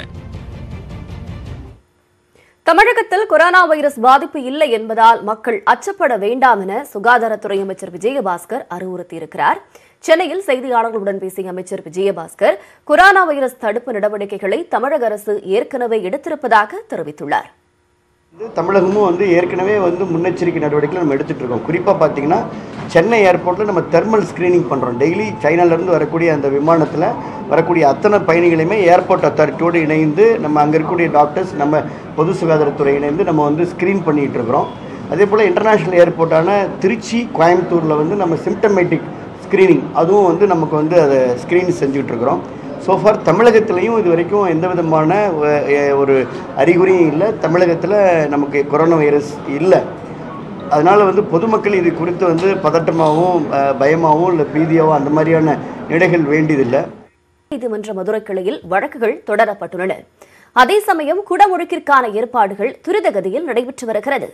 தமிழகத்தில் கொரோனா வைரஸ் பாதிப்பு இல்லை என்பதால் மக்கள் அச்சப்பட வேண்டாம் என சுகாதாரத்துறை அமைச்சர் விஜயபாஸ்கர் அறிவுறுத்தியிருக்கிறார் சென்னையில் செய்தியாளர்களுடன் பேசிய அமைச்சர் விஜயபாஸ்கர் கொரோனா வைரஸ் தடுப்பு நடவடிக்கைகளை தமிழக அரசு ஏற்கனவே எடுத்திருப்பதாக தெரிவித்துள்ளார் வந்து தமிழகமும் வந்து ஏற்கனவே வந்து முன்னெச்சரிக்கை நடவடிக்கைகள் நம்ம எடுத்துட்டு இருக்கோம் குறிப்பாக பார்த்தீங்கன்னா சென்னை ஏர்போர்ட்டில் நம்ம தெர்மல் ஸ்க்ரீனிங் பண்ணுறோம் டெய்லி சைனாலேருந்து வரக்கூடிய அந்த விமானத்தில் வரக்கூடிய அத்தனை பயணிகளையுமே ஏர்போர்ட் அத்தாரிட்டியோடு இணைந்து நம்ம அங்கே இருக்கக்கூடிய டாக்டர்ஸ் நம்ம பொது சுகாதாரத்துறை இணைந்து நம்ம வந்து ஸ்க்ரீன் பண்ணிகிட்டு இருக்கிறோம் அதே போல் இன்டர்நேஷ்னல் ஏர்போர்ட்டான திருச்சி கோயம்புத்தூரில் வந்து நம்ம சிம்டமேட்டிக் ஸ்க்ரீனிங் அதுவும் வந்து நமக்கு வந்து அதை ஸ்க்ரீன் செஞ்சுட்டு இருக்கிறோம் சோஃபார் தமிழகத்திலையும் இது வரைக்கும் எந்த விதமான அஹ், அஹ், ஒரு அறிகுறியும் இல்லை தமிழகத்தில் நமக்கு கொரோனா வைரஸ் இல்லை அதனால் வந்து பொதுமக்கள் இது குறித்து வந்து பதட்டமாகவும் அஹ், பயமாகவும் இல்லை பீதியாகவும் அந்த மாதிரியான நிலைகள் வேண்டியதில்லை நீதிமன்ற மதுரை கிளையில் வழக்குகள் தொடரப்பட்டுள்ளன அதே சமயம் குடமுழுக்கிற்கான ஏற்பாடுகள் துரிதகதியில் நடைபெற்று வருகிறது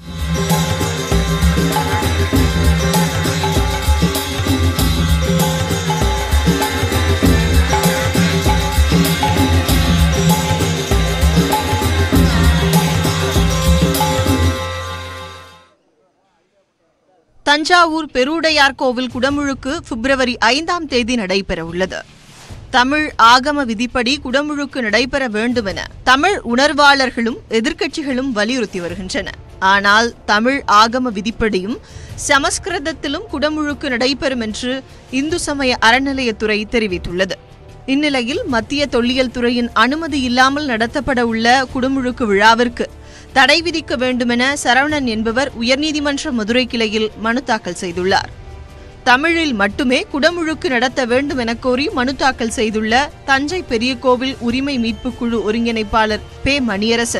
தஞ்சாவூர் பெருவுடையார் கோவில் குடமுழுக்கு பிப்ரவரி ஐந்தாம் தேதி நடைபெறவுள்ளது தமிழ் ஆகம விதிப்படி குடமுழுக்கு நடைபெற வேண்டுமென தமிழ் உணர்வாளர்களும் எதிர்க்கட்சிகளும் வலியுறுத்தி வருகின்றன ஆனால் தமிழ் ஆகம விதிப்படியும் சமஸ்கிருதத்திலும் குடமுழுக்கு நடைபெறும் என்று இந்து சமய அறநிலையத்துறை தெரிவித்துள்ளது இந்நிலையில் மத்திய தொல்லியல் துறையின் அனுமதி இல்லாமல் நடத்தப்பட உள்ள குடமுழுக்கு விழாவிற்கு தடை விதிக்க வேண்டுமென சரவணன் என்பவர் உயர்நீதிமன்ற மதுரை கிளையில் மனு தாக்கல் செய்துள்ளார் தமிழில் மட்டுமே குடமுழுக்கு நடத்த வேண்டும் என கோரி மனு தாக்கல் செய்துள்ள தஞ்சை பெரிய கோவில் உரிமை மீட்புக் குழு ஒருங்கிணைப்பாளர் பே மணியரசன்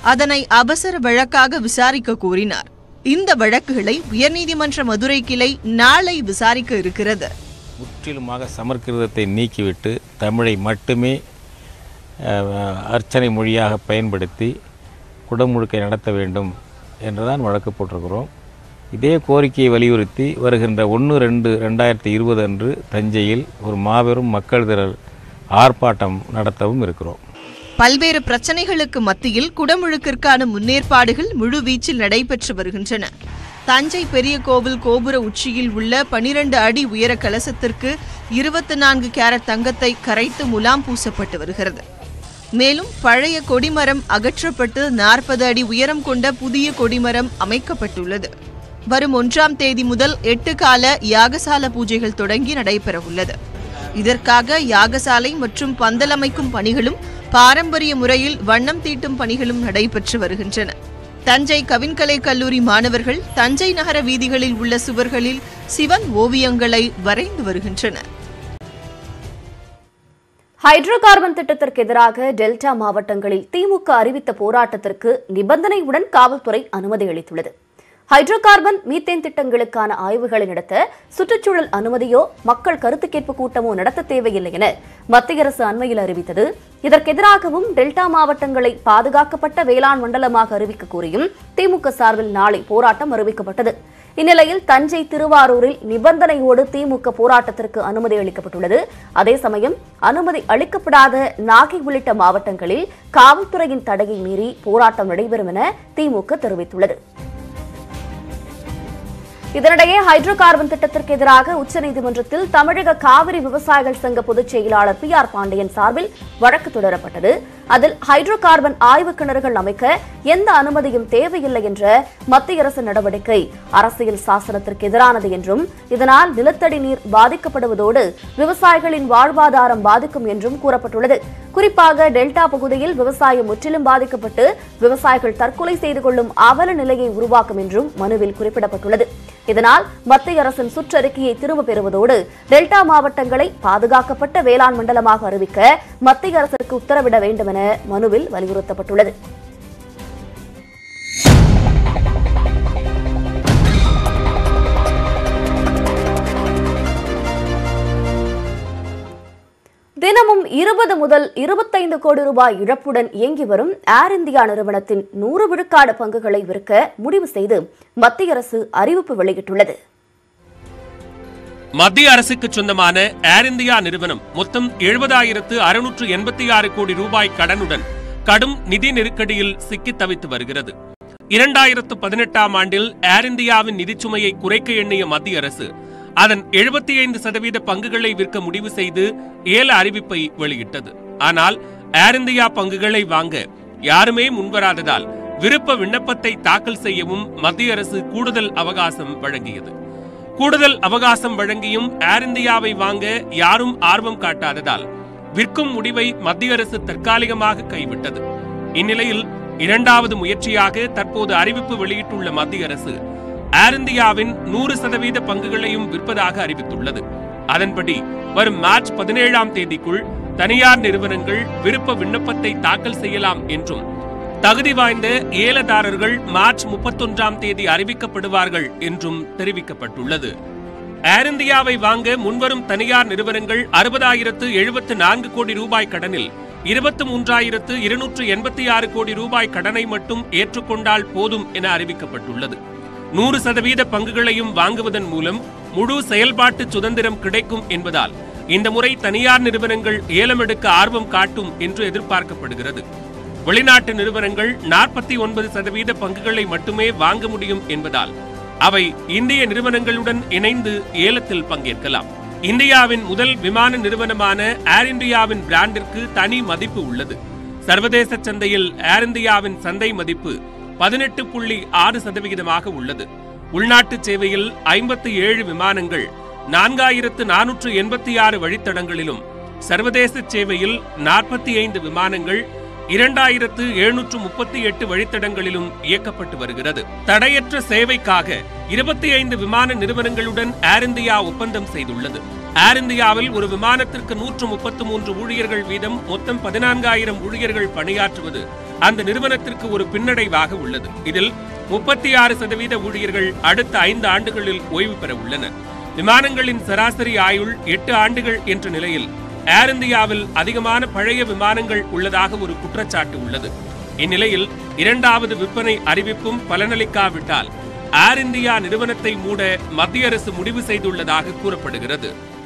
அதனை அவசர வழக்காக விசாரிக்க கோரினார் இந்த வழக்குகளை உயர்நீதிமன்ற மதுரை கிளை நாளை விசாரிக்க இருக்கிறது முற்றிலுமாக சமஸ்கிருதத்தை நீக்கிவிட்டு தமிழை மட்டுமே அஹ், அர்ச்சனை மொழியாக பயன்படுத்தி குடமுழுக்கை நடத்த வேண்டும் என்றுதான் வழக்கு போட்டிருக்கிறோம் இதே கோரிக்கையை வலியுறுத்தி வருகின்ற ஒன்று ரெண்டு ரெண்டாயிரத்தி இருபது அன்று தஞ்சையில் ஒரு மாபெரும் மக்கள் திரள் ஆர்ப்பாட்டம் நடத்தவும் இருக்கிறோம் பல்வேறு பிரச்சனைகளுக்கு மத்தியில் குடமுழுக்கிற்கான முன்னேற்பாடுகள் முழுவீச்சில் நடைபெற்று வருகின்றன தஞ்சை பெரிய கோவில் கோபுர உச்சியில் உள்ள பனிரெண்டு அடி உயர கலசத்திற்கு இருபத்தி நான்கு கேரட் தங்கத்தை கரைத்து முலாம் பூசப்பட்டு வருகிறது மேலும் பழைய கொடிமரம் அகற்றப்பட்டு நாற்பது அடி உயரம் கொண்ட புதிய கொடிமரம் அமைக்கப்பட்டுள்ளது வரும் ஒன்றாம் தேதி முதல் எட்டு கால யாகசால பூஜைகள் தொடங்கி நடைபெறவுள்ளது இதற்காக யாகசாலை மற்றும் பந்தல் அமைக்கும் பணிகளும் பாரம்பரிய முறையில் வண்ணம் தீட்டும் பணிகளும் நடைபெற்று வருகின்றன தஞ்சை கவின்கலை கல்லூரி மாணவர்கள் தஞ்சை நகர வீதிகளில் உள்ள சுவர்களில் சிவன் ஓவியங்களை வரைந்து வருகின்றனர் ஹைட்ரோ கார்பன் திட்டத்திற்கு எதிராக டெல்டா மாவட்டங்களில் திமுக அறிவித்த போராட்டத்திற்கு நிபந்தனையுடன் காவல்துறை அனுமதி அளித்துள்ளது ஹைட்ரோ கார்பன் மீத்தேன் திட்டங்களுக்கான ஆய்வுகளை நடத்த சுற்றுச்சூழல் அனுமதியோ மக்கள் கருத்து கேட்பு கூட்டமோ நடத்த தேவையில்லை என மத்திய அரசு அண்மையில் அறிவித்தது இதற்கெதிராகவும் டெல்டா மாவட்டங்களை பாதுகாக்கப்பட்ட வேளாண் மண்டலமாக அறிவிக்க கோரியும் திமுக சார்பில் நாளை போராட்டம் அறிவிக்கப்பட்டது இந்நிலையில் தஞ்சை திருவாரூரில் நிபந்தனையோடு திமுக போராட்டத்திற்கு அனுமதி அளிக்கப்பட்டுள்ளது அதே சமயம் அனுமதி அளிக்கப்படாத நாகை உள்ளிட்ட மாவட்டங்களில் காவல்துறையின் தடையை மீறி போராட்டம் நடைபெறும் என திமுக தெரிவித்துள்ளது இதனிடையே ஹைட்ரோ கார்பன் திட்டத்திற்கு எதிராக உச்சநீதிமன்றத்தில் தமிழக காவிரி விவசாயிகள் சங்க பொதுச் செயலாளர் பி ஆர் பாண்டியன் சார்பில் வழக்கு தொடரப்பட்டது அதில் ஹைட்ரோ கார்பன் ஆய்வு கிணறுகள் அமைக்க எந்த அனுமதியும் தேவையில்லை என்ற மத்திய அரசு நடவடிக்கை அரசியல் சாசனத்திற்கு எதிரானது என்றும் இதனால் நிலத்தடி நீர் பாதிக்கப்படுவதோடு விவசாயிகளின் வாழ்வாதாரம் பாதிக்கும் என்றும் கூறப்பட்டுள்ளது குறிப்பாக டெல்டா பகுதியில் விவசாயம் முற்றிலும் பாதிக்கப்பட்டு விவசாயிகள் தற்கொலை செய்து கொள்ளும் அவல நிலையை உருவாக்கும் என்றும் மனுவில் குறிப்பிடப்பட்டுள்ளது இதனால் மத்திய அரசின் சுற்றறிக்கையை திரும்பப் பெறுவதோடு டெல்டா மாவட்டங்களை பாதுகாக்கப்பட்ட வேளாண் மண்டலமாக அறிவிக்க மத்திய அரசிற்கு உத்தரவிட வேண்டும் என மனுவில் வலியுறுத்தப்பட்டுள்ளது தினமும் இருபது முதல் இருபத்தைந்து கோடி ரூபாய் இழப்புடன் இயங்கி வரும் ஏர் இந்தியா நிறுவனத்தின் நூறு விழுக்காடு பங்குகளை விற்க முடிவு செய்து மத்திய அரசு அறிவிப்பு வெளியிட்டுள்ளது மத்திய அரசுக்கு சொந்தமான ஏர் இந்தியா நிறுவனம் மொத்தம் எழுபதாயிரத்து அறுநூற்று எண்பத்தி ஆறு கோடி ரூபாய் கடனுடன் கடும் நிதி நெருக்கடியில் சிக்கித் தவித்து வருகிறது இரண்டாயிரத்து பதினெட்டாம் ஆண்டில் ஏர் இந்தியாவின் நிதிச்சுமையை குறைக்க எண்ணிய மத்திய அரசு அதன் எழுபத்தி ஐந்து சதவீத பங்குகளை விற்க முடிவு செய்து ஏல அறிவிப்பை வெளியிட்டது ஆனால் ஏர் இந்தியா பங்குகளை வாங்க யாருமே முன்வராததால் விருப்ப விண்ணப்பத்தை தாக்கல் செய்யவும் மத்திய அரசு கூடுதல் அவகாசம் வழங்கியது கூடுதல் அவகாசம் வழங்கியும் ஏர் இந்தியாவை வாங்க யாரும் ஆர்வம் காட்டாததால் விற்கும் முடிவை மத்திய அரசு தற்காலிகமாக கைவிட்டது இந்நிலையில் இரண்டாவது முயற்சியாக தற்போது அறிவிப்பு வெளியிட்டுள்ள மத்திய அரசு ஏர் இந்தியாவின் நூறு சதவீத பங்குகளையும் விற்பதாக அறிவித்துள்ளது அதன்படி வரும் மார்ச் பதினேழாம் தேதிக்குள் தனியார் நிறுவனங்கள் விருப்ப விண்ணப்பத்தை தாக்கல் செய்யலாம் என்றும் தகுதி வாய்ந்த ஏலதாரர்கள் மார்ச் முப்பத்தொன்றாம் தேதி அறிவிக்கப்படுவார்கள் என்றும் தெரிவிக்கப்பட்டுள்ளது ஏர் இந்தியாவை வாங்க முன்வரும் தனியார் நிறுவனங்கள் அறுபதாயிரத்து எழுபத்து நான்கு கோடி ரூபாய் கடனில் இருபத்து மூன்றாயிரத்து இருநூற்று எண்பத்தி ஆறு கோடி ரூபாய் கடனை மட்டும் ஏற்றுக்கொண்டால் போதும் என அறிவிக்கப்பட்டுள்ளது நூறு சதவீத பங்குகளையும் வாங்குவதன் மூலம் முழு செயல்பாட்டு சுதந்திரம் கிடைக்கும் என்பதால் இந்த முறை தனியார் நிறுவனங்கள் ஏலமெடுக்க ஆர்வம் காட்டும் என்று எதிர்பார்க்கப்படுகிறது வெளிநாட்டு நிறுவனங்கள் நாற்பத்தி ஒன்பது சதவீத பங்குகளை மட்டுமே வாங்க முடியும் என்பதால் அவை இந்திய நிறுவனங்களுடன் இணைந்து ஏலத்தில் பங்கேற்கலாம் இந்தியாவின் முதல் விமான நிறுவனமான ஏர் இந்தியாவின் பிராண்டிற்கு தனி மதிப்பு உள்ளது சர்வதேச சந்தையில் ஏர் இந்தியாவின் சந்தை மதிப்பு பதினெட்டு புள்ளி ஆறு சதவிகிதமாக உள்ளது உள்நாட்டு சேவையில் ஐம்பத்தி ஏழு விமானங்கள் நான்காயிரத்து நானூற்று எண்பத்தி ஆறு வழித்தடங்களிலும் சர்வதேச சேவையில் நாற்பத்தி ஐந்து விமானங்கள் இரண்டாயிரத்து எழுநூற்று முப்பத்தி எட்டு வழித்தடங்களிலும் இயக்கப்பட்டு வருகிறது தடையற்ற சேவைக்காக இருபத்தி ஐந்து விமான நிறுவனங்களுடன் ஏர் இந்தியா ஒப்பந்தம் செய்துள்ளது ஏர் இந்தியாவில் ஒரு விமானத்திற்கு நூற்று முப்பத்து மூன்று ஊழியர்கள் வீதம் மொத்தம் பதினான்காயிரம் ஊழியர்கள் பணியாற்றுவது அந்த நிறுவனத்திற்கு ஒரு பின்னடைவாக உள்ளது இதில் முப்பத்தி ஆறு சதவீத ஊழியர்கள் அடுத்த ஐந்து ஆண்டுகளில் ஓய்வு பெற உள்ளனர் விமானங்களின் சராசரி ஆயுள் எட்டு ஆண்டுகள் என்ற நிலையில் ஏர் இந்தியாவில் அதிகமான பழைய விமானங்கள் உள்ளதாக ஒரு குற்றச்சாட்டு உள்ளது இந்நிலையில் இரண்டாவது விற்பனை அறிவிப்பும் பலனளிக்காவிட்டால் ஏர் இந்தியா நிறுவனத்தை மூட மத்திய அரசு முடிவு செய்துள்ளதாக கூறப்படுகிறது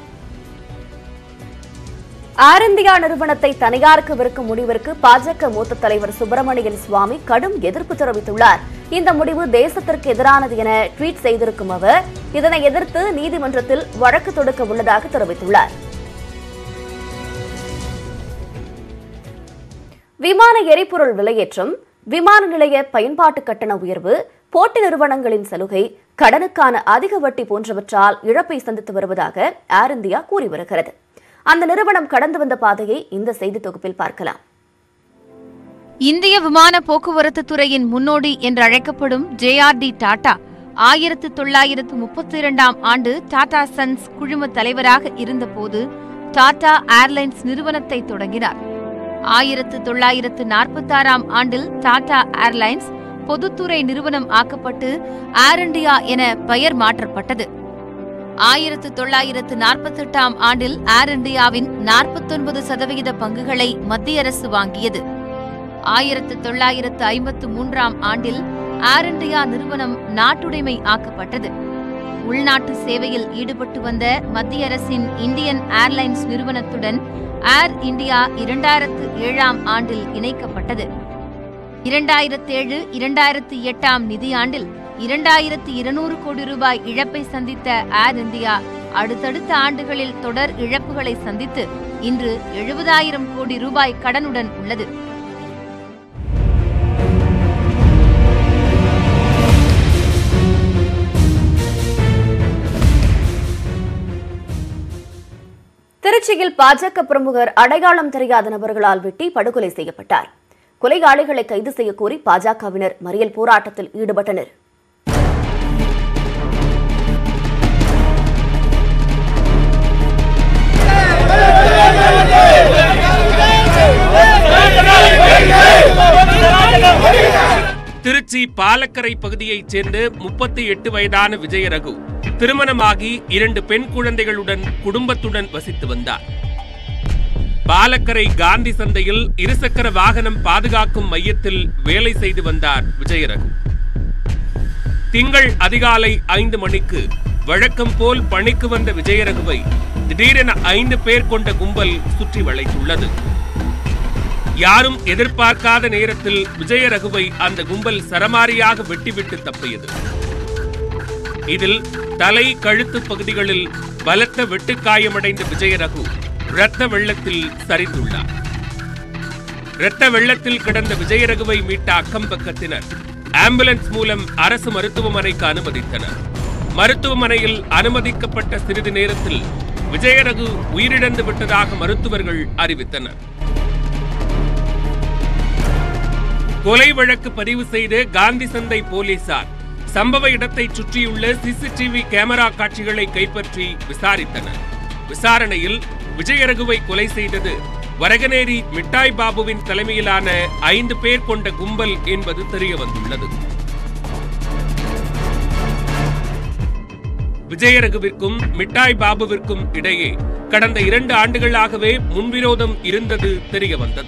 ஏர் இந்தியா நிறுவனத்தை தனியாருக்கு விற்கும் முடிவிற்கு பாஜக மூத்த தலைவர் சுப்பிரமணியன் சுவாமி கடும் எதிர்ப்பு தெரிவித்துள்ளார் இந்த முடிவு தேசத்திற்கு எதிரானது என ட்வீட் செய்திருக்கும் அவர் இதனை எதிர்த்து நீதிமன்றத்தில் வழக்கு தொடுக்க உள்ளதாக தெரிவித்துள்ளார் விமான எரிபொருள் விலையேற்றம் விமான நிலைய பயன்பாட்டு கட்டண உயர்வு போட்டி நிறுவனங்களின் சலுகை கடனுக்கான அதிக வட்டி போன்றவற்றால் இழப்பை சந்தித்து வருவதாக ஏர் இந்தியா கூறி வருகிறது அந்த நிறுவனம் கடந்து வந்த பாதையை இந்த செய்தி தொகுப்பில் பார்க்கலாம் இந்திய விமான போக்குவரத்து துறையின் முன்னோடி என்று அழைக்கப்படும் ஜேஆர்டி டாடா ஆயிரத்து தொள்ளாயிரத்து முப்பத்தி இரண்டாம் ஆண்டு டாடா சன்ஸ் குழும தலைவராக இருந்தபோது டாடா ஏர்லைன்ஸ் நிறுவனத்தை தொடங்கினார் ஆயிரத்து தொள்ளாயிரத்து நாற்பத்தாறாம் ஆண்டில் டாடா ஏர்லைன்ஸ் பொதுத்துறை நிறுவனம் ஆக்கப்பட்டு ஏர் இண்டியா என பெயர் மாற்றப்பட்டது ஆயிரத்து தொள்ளாயிரத்து நாற்பத்தெட்டாம் ஆண்டில் ஏர் இண்டியாவின் நாற்பத்தொன்பது சதவிகித பங்குகளை மத்திய அரசு வாங்கியது ஆயிரத்து தொள்ளாயிரத்து ஐம்பத்து மூன்றாம் ஆண்டில் ஏர் இண்டியா நிறுவனம் நாட்டுடைமை ஆக்கப்பட்டது உள்நாட்டு சேவையில் ஈடுபட்டு வந்த மத்திய அரசின் இந்தியன் ஏர்லைன்ஸ் நிறுவனத்துடன் ஏர் இந்தியா இரண்டாயிரத்து ஏழாம் ஆண்டில் இணைக்கப்பட்டது இரண்டாயிரத்தேழு இரண்டாயிரத்து எட்டாம் நிதியாண்டில் இரண்டாயிரத்து இருநூறு கோடி ரூபாய் இழப்பை சந்தித்த ஏர் இந்தியா அடுத்தடுத்த ஆண்டுகளில் தொடர் இழப்புகளை சந்தித்து இன்று எழுபதாயிரம் கோடி ரூபாய் கடனுடன் உள்ளது திருச்சியில் பாஜக பிரமுகர் அடையாளம் தெரியாத நபர்களால் வெட்டி படுகொலை செய்யப்பட்டார் கொலையாளிகளை கைது செய்யக் கோரி பாஜகவினர் மறியல் போராட்டத்தில் ஈடுபட்டனர் திருச்சி பாலக்கரை பகுதியைச் சேர்ந்த முப்பத்தி எட்டு வயதான விஜயரகு திருமணமாகி இரண்டு பெண் குழந்தைகளுடன் குடும்பத்துடன் வசித்து வந்தார் பாலக்கரை காந்தி சந்தையில் இருசக்கர வாகனம் பாதுகாக்கும் மையத்தில் வேலை செய்து வந்தார் விஜயரகு திங்கள் அதிகாலை ஐந்து மணிக்கு வழக்கம் போல் பணிக்கு வந்த விஜயரகுவை திடீரென ஐந்து பேர் கொண்ட கும்பல் சுற்றி வளைத்துள்ளது யாரும் எதிர்பார்க்காத நேரத்தில் விஜயரகுவை அந்த கும்பல் சரமாரியாக வெட்டிவிட்டு தப்பியது இதில் தலை கழுத்து பகுதிகளில் பலத்த வெட்டுக்காயமடைந்த விஜயரகு இரத்த வெள்ளத்தில் சரிந்துள்ளார் இரத்த வெள்ளத்தில் கிடந்த விஜயரகுவை மீட்ட அக்கம் பக்கத்தினர் ஆம்புலன்ஸ் மூலம் அரசு மருத்துவமனைக்கு அனுமதித்தனர் மருத்துவமனையில் அனுமதிக்கப்பட்ட சிறிது நேரத்தில் விஜயரகு உயிரிழந்து விட்டதாக மருத்துவர்கள் அறிவித்தனர் கொலை வழக்கு பதிவு செய்த காந்தி சந்தை போலீசார் சம்பவ இடத்தை சுற்றியுள்ள சிசிடிவி கேமரா காட்சிகளை கைப்பற்றி விசாரித்தனர் விசாரணையில் விஜயரகுவை கொலை செய்தது வரகநேரி மிட்டாய் பாபுவின் தலைமையிலான ஐந்து பேர் கொண்ட கும்பல் என்பது தெரிய வந்துள்ளது விஜயரகுவிற்கும் மிட்டாய் பாபுவிற்கும் இடையே கடந்த இரண்டு ஆண்டுகளாகவே முன்விரோதம் இருந்தது தெரிய வந்தது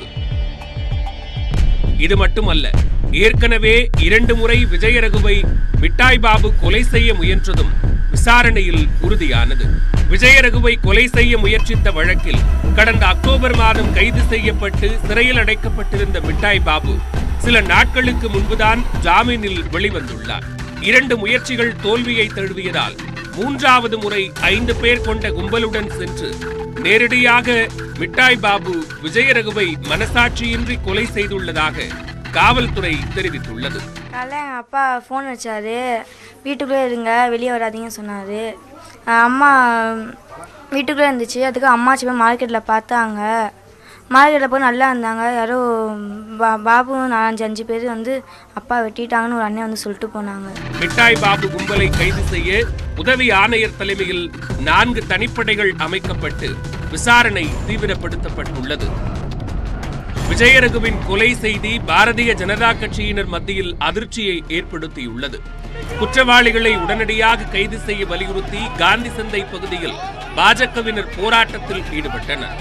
இது மட்டுமல்ல ஏற்கனவே இரண்டு முறை விஜயரகுவை மிட்டாய் பாபு கொலை செய்ய முயன்றதும் விசாரணையில் உறுதியானது விஜயரகுவை கொலை செய்ய முயற்சித்த வழக்கில் கடந்த அக்டோபர் மாதம் கைது செய்யப்பட்டு சிறையில் அடைக்கப்பட்டிருந்த மிட்டாய் பாபு சில நாட்களுக்கு முன்புதான் ஜாமீனில் வெளிவந்துள்ளார் இரண்டு முயற்சிகள் தோல்வியை தழுவியதால் மூன்றாவது முறை ஐந்து பேர் கொண்ட கும்பலுடன் சென்று நேரடியாக மிட்டாய் பாபு விஜயரகுவை மனசாட்சியின்றி கொலை செய்துள்ளதாக காவல்துறை தெரிவித்துள்ளது காலைல எங்கள் அப்பா ஃபோன் வச்சாரு வீட்டுக்குள்ளே இருங்க வெளியே வராதீங்கன்னு சொன்னார் அம்மா வீட்டுக்குள்ளே இருந்துச்சு அதுக்கு அம்மாச்சி போய் மார்க்கெட்டில் பார்த்தாங்க மார்க்கெட்டில் போய் நல்லா இருந்தாங்க யாரோ பா பாபு நாலஞ்சு அஞ்சு பேர் வந்து அப்பா வெட்டிட்டாங்கன்னு ஒரு அண்ணன் வந்து சொல்லிட்டு போனாங்க மிட்டாய் பாபு கும்பலை கைது செய்ய உதவி ஆணையர் தலைமையில் நான்கு தனிப்படைகள் அமைக்கப்பட்டு விசாரணை தீவிரப்படுத்தப்பட்டுள்ளது விஜயரகுவின் கொலை செய்தி பாரதிய ஜனதா கட்சியினர் மத்தியில் அதிர்ச்சியை ஏற்படுத்தியுள்ளது குற்றவாளிகளை உடனடியாக கைது செய்ய வலியுறுத்தி காந்தி சந்தை பகுதியில் பாஜகவினர் போராட்டத்தில் ஈடுபட்டனர்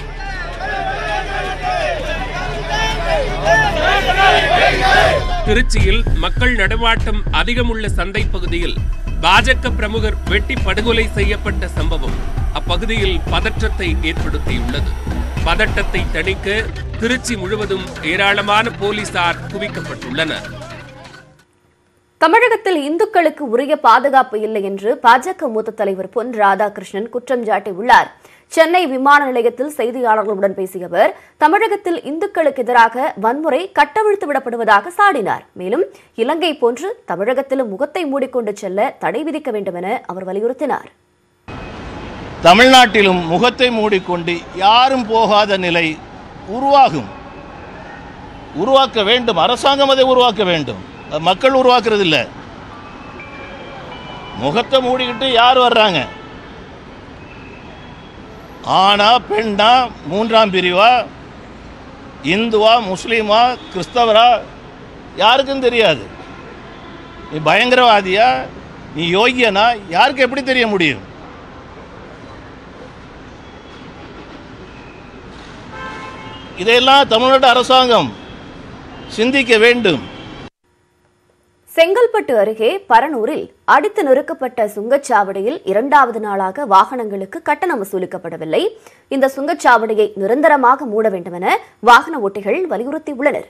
திருச்சியில் மக்கள் நடமாட்டம் அதிகமுள்ள சந்தை பகுதியில் பாஜக பிரமுகர் வெட்டி படுகொலை செய்யப்பட்ட சம்பவம் அப்பகுதியில் பதற்றத்தை ஏற்படுத்தியுள்ளது பதட்டத்தை தணிக்க திருச்சி முழுவதும் ஏராளமான போலீசார் குவிக்கப்பட்டுள்ளனர் தமிழகத்தில் இந்துக்களுக்கு உரிய பாதுகாப்பு இல்லை என்று பாஜக மூத்த தலைவர் பொன் ராதாகிருஷ்ணன் குற்றம் சாட்டியுள்ளார் சென்னை விமான நிலையத்தில் செய்தியாளர்களுடன் பேசிய அவர் தமிழகத்தில் இந்துக்களுக்கு எதிராக வன்முறை கட்டவிழ்த்து விடப்படுவதாக சாடினார் மேலும் இலங்கை போன்று தமிழகத்திலும் முகத்தை மூடிக்கொண்டு செல்ல தடை விதிக்க வேண்டும் என அவர் வலியுறுத்தினார் தமிழ்நாட்டிலும் முகத்தை மூடிக்கொண்டு யாரும் போகாத நிலை உருவாகும் உருவாக்க வேண்டும் அரசாங்கம் அதை உருவாக்க வேண்டும் அது மக்கள் உருவாக்குறது இல்ல முகத்தை மூடிக்கிட்டு யார் வர்றாங்க ஆனா பெண்ணா மூன்றாம் பிரிவா இந்துவா முஸ்லீமா கிறிஸ்தவரா யாருக்கும் தெரியாது நீ பயங்கரவாதியா நீ யோகியனா யாருக்கு எப்படி தெரிய முடியும் இதையெல்லாம் தமிழ்நாடு அரசாங்கம் சிந்திக்க வேண்டும் செங்கல்பட்டு அருகே பரனூரில் அடித்து நொறுக்கப்பட்ட சுங்கச்சாவடியில் இரண்டாவது நாளாக வாகனங்களுக்கு கட்டணம் வசூலிக்கப்படவில்லை இந்த சுங்கச்சாவடியை நிரந்தரமாக மூட வேண்டும் என வாகன ஓட்டிகள் வலியுறுத்தியுள்ளனர்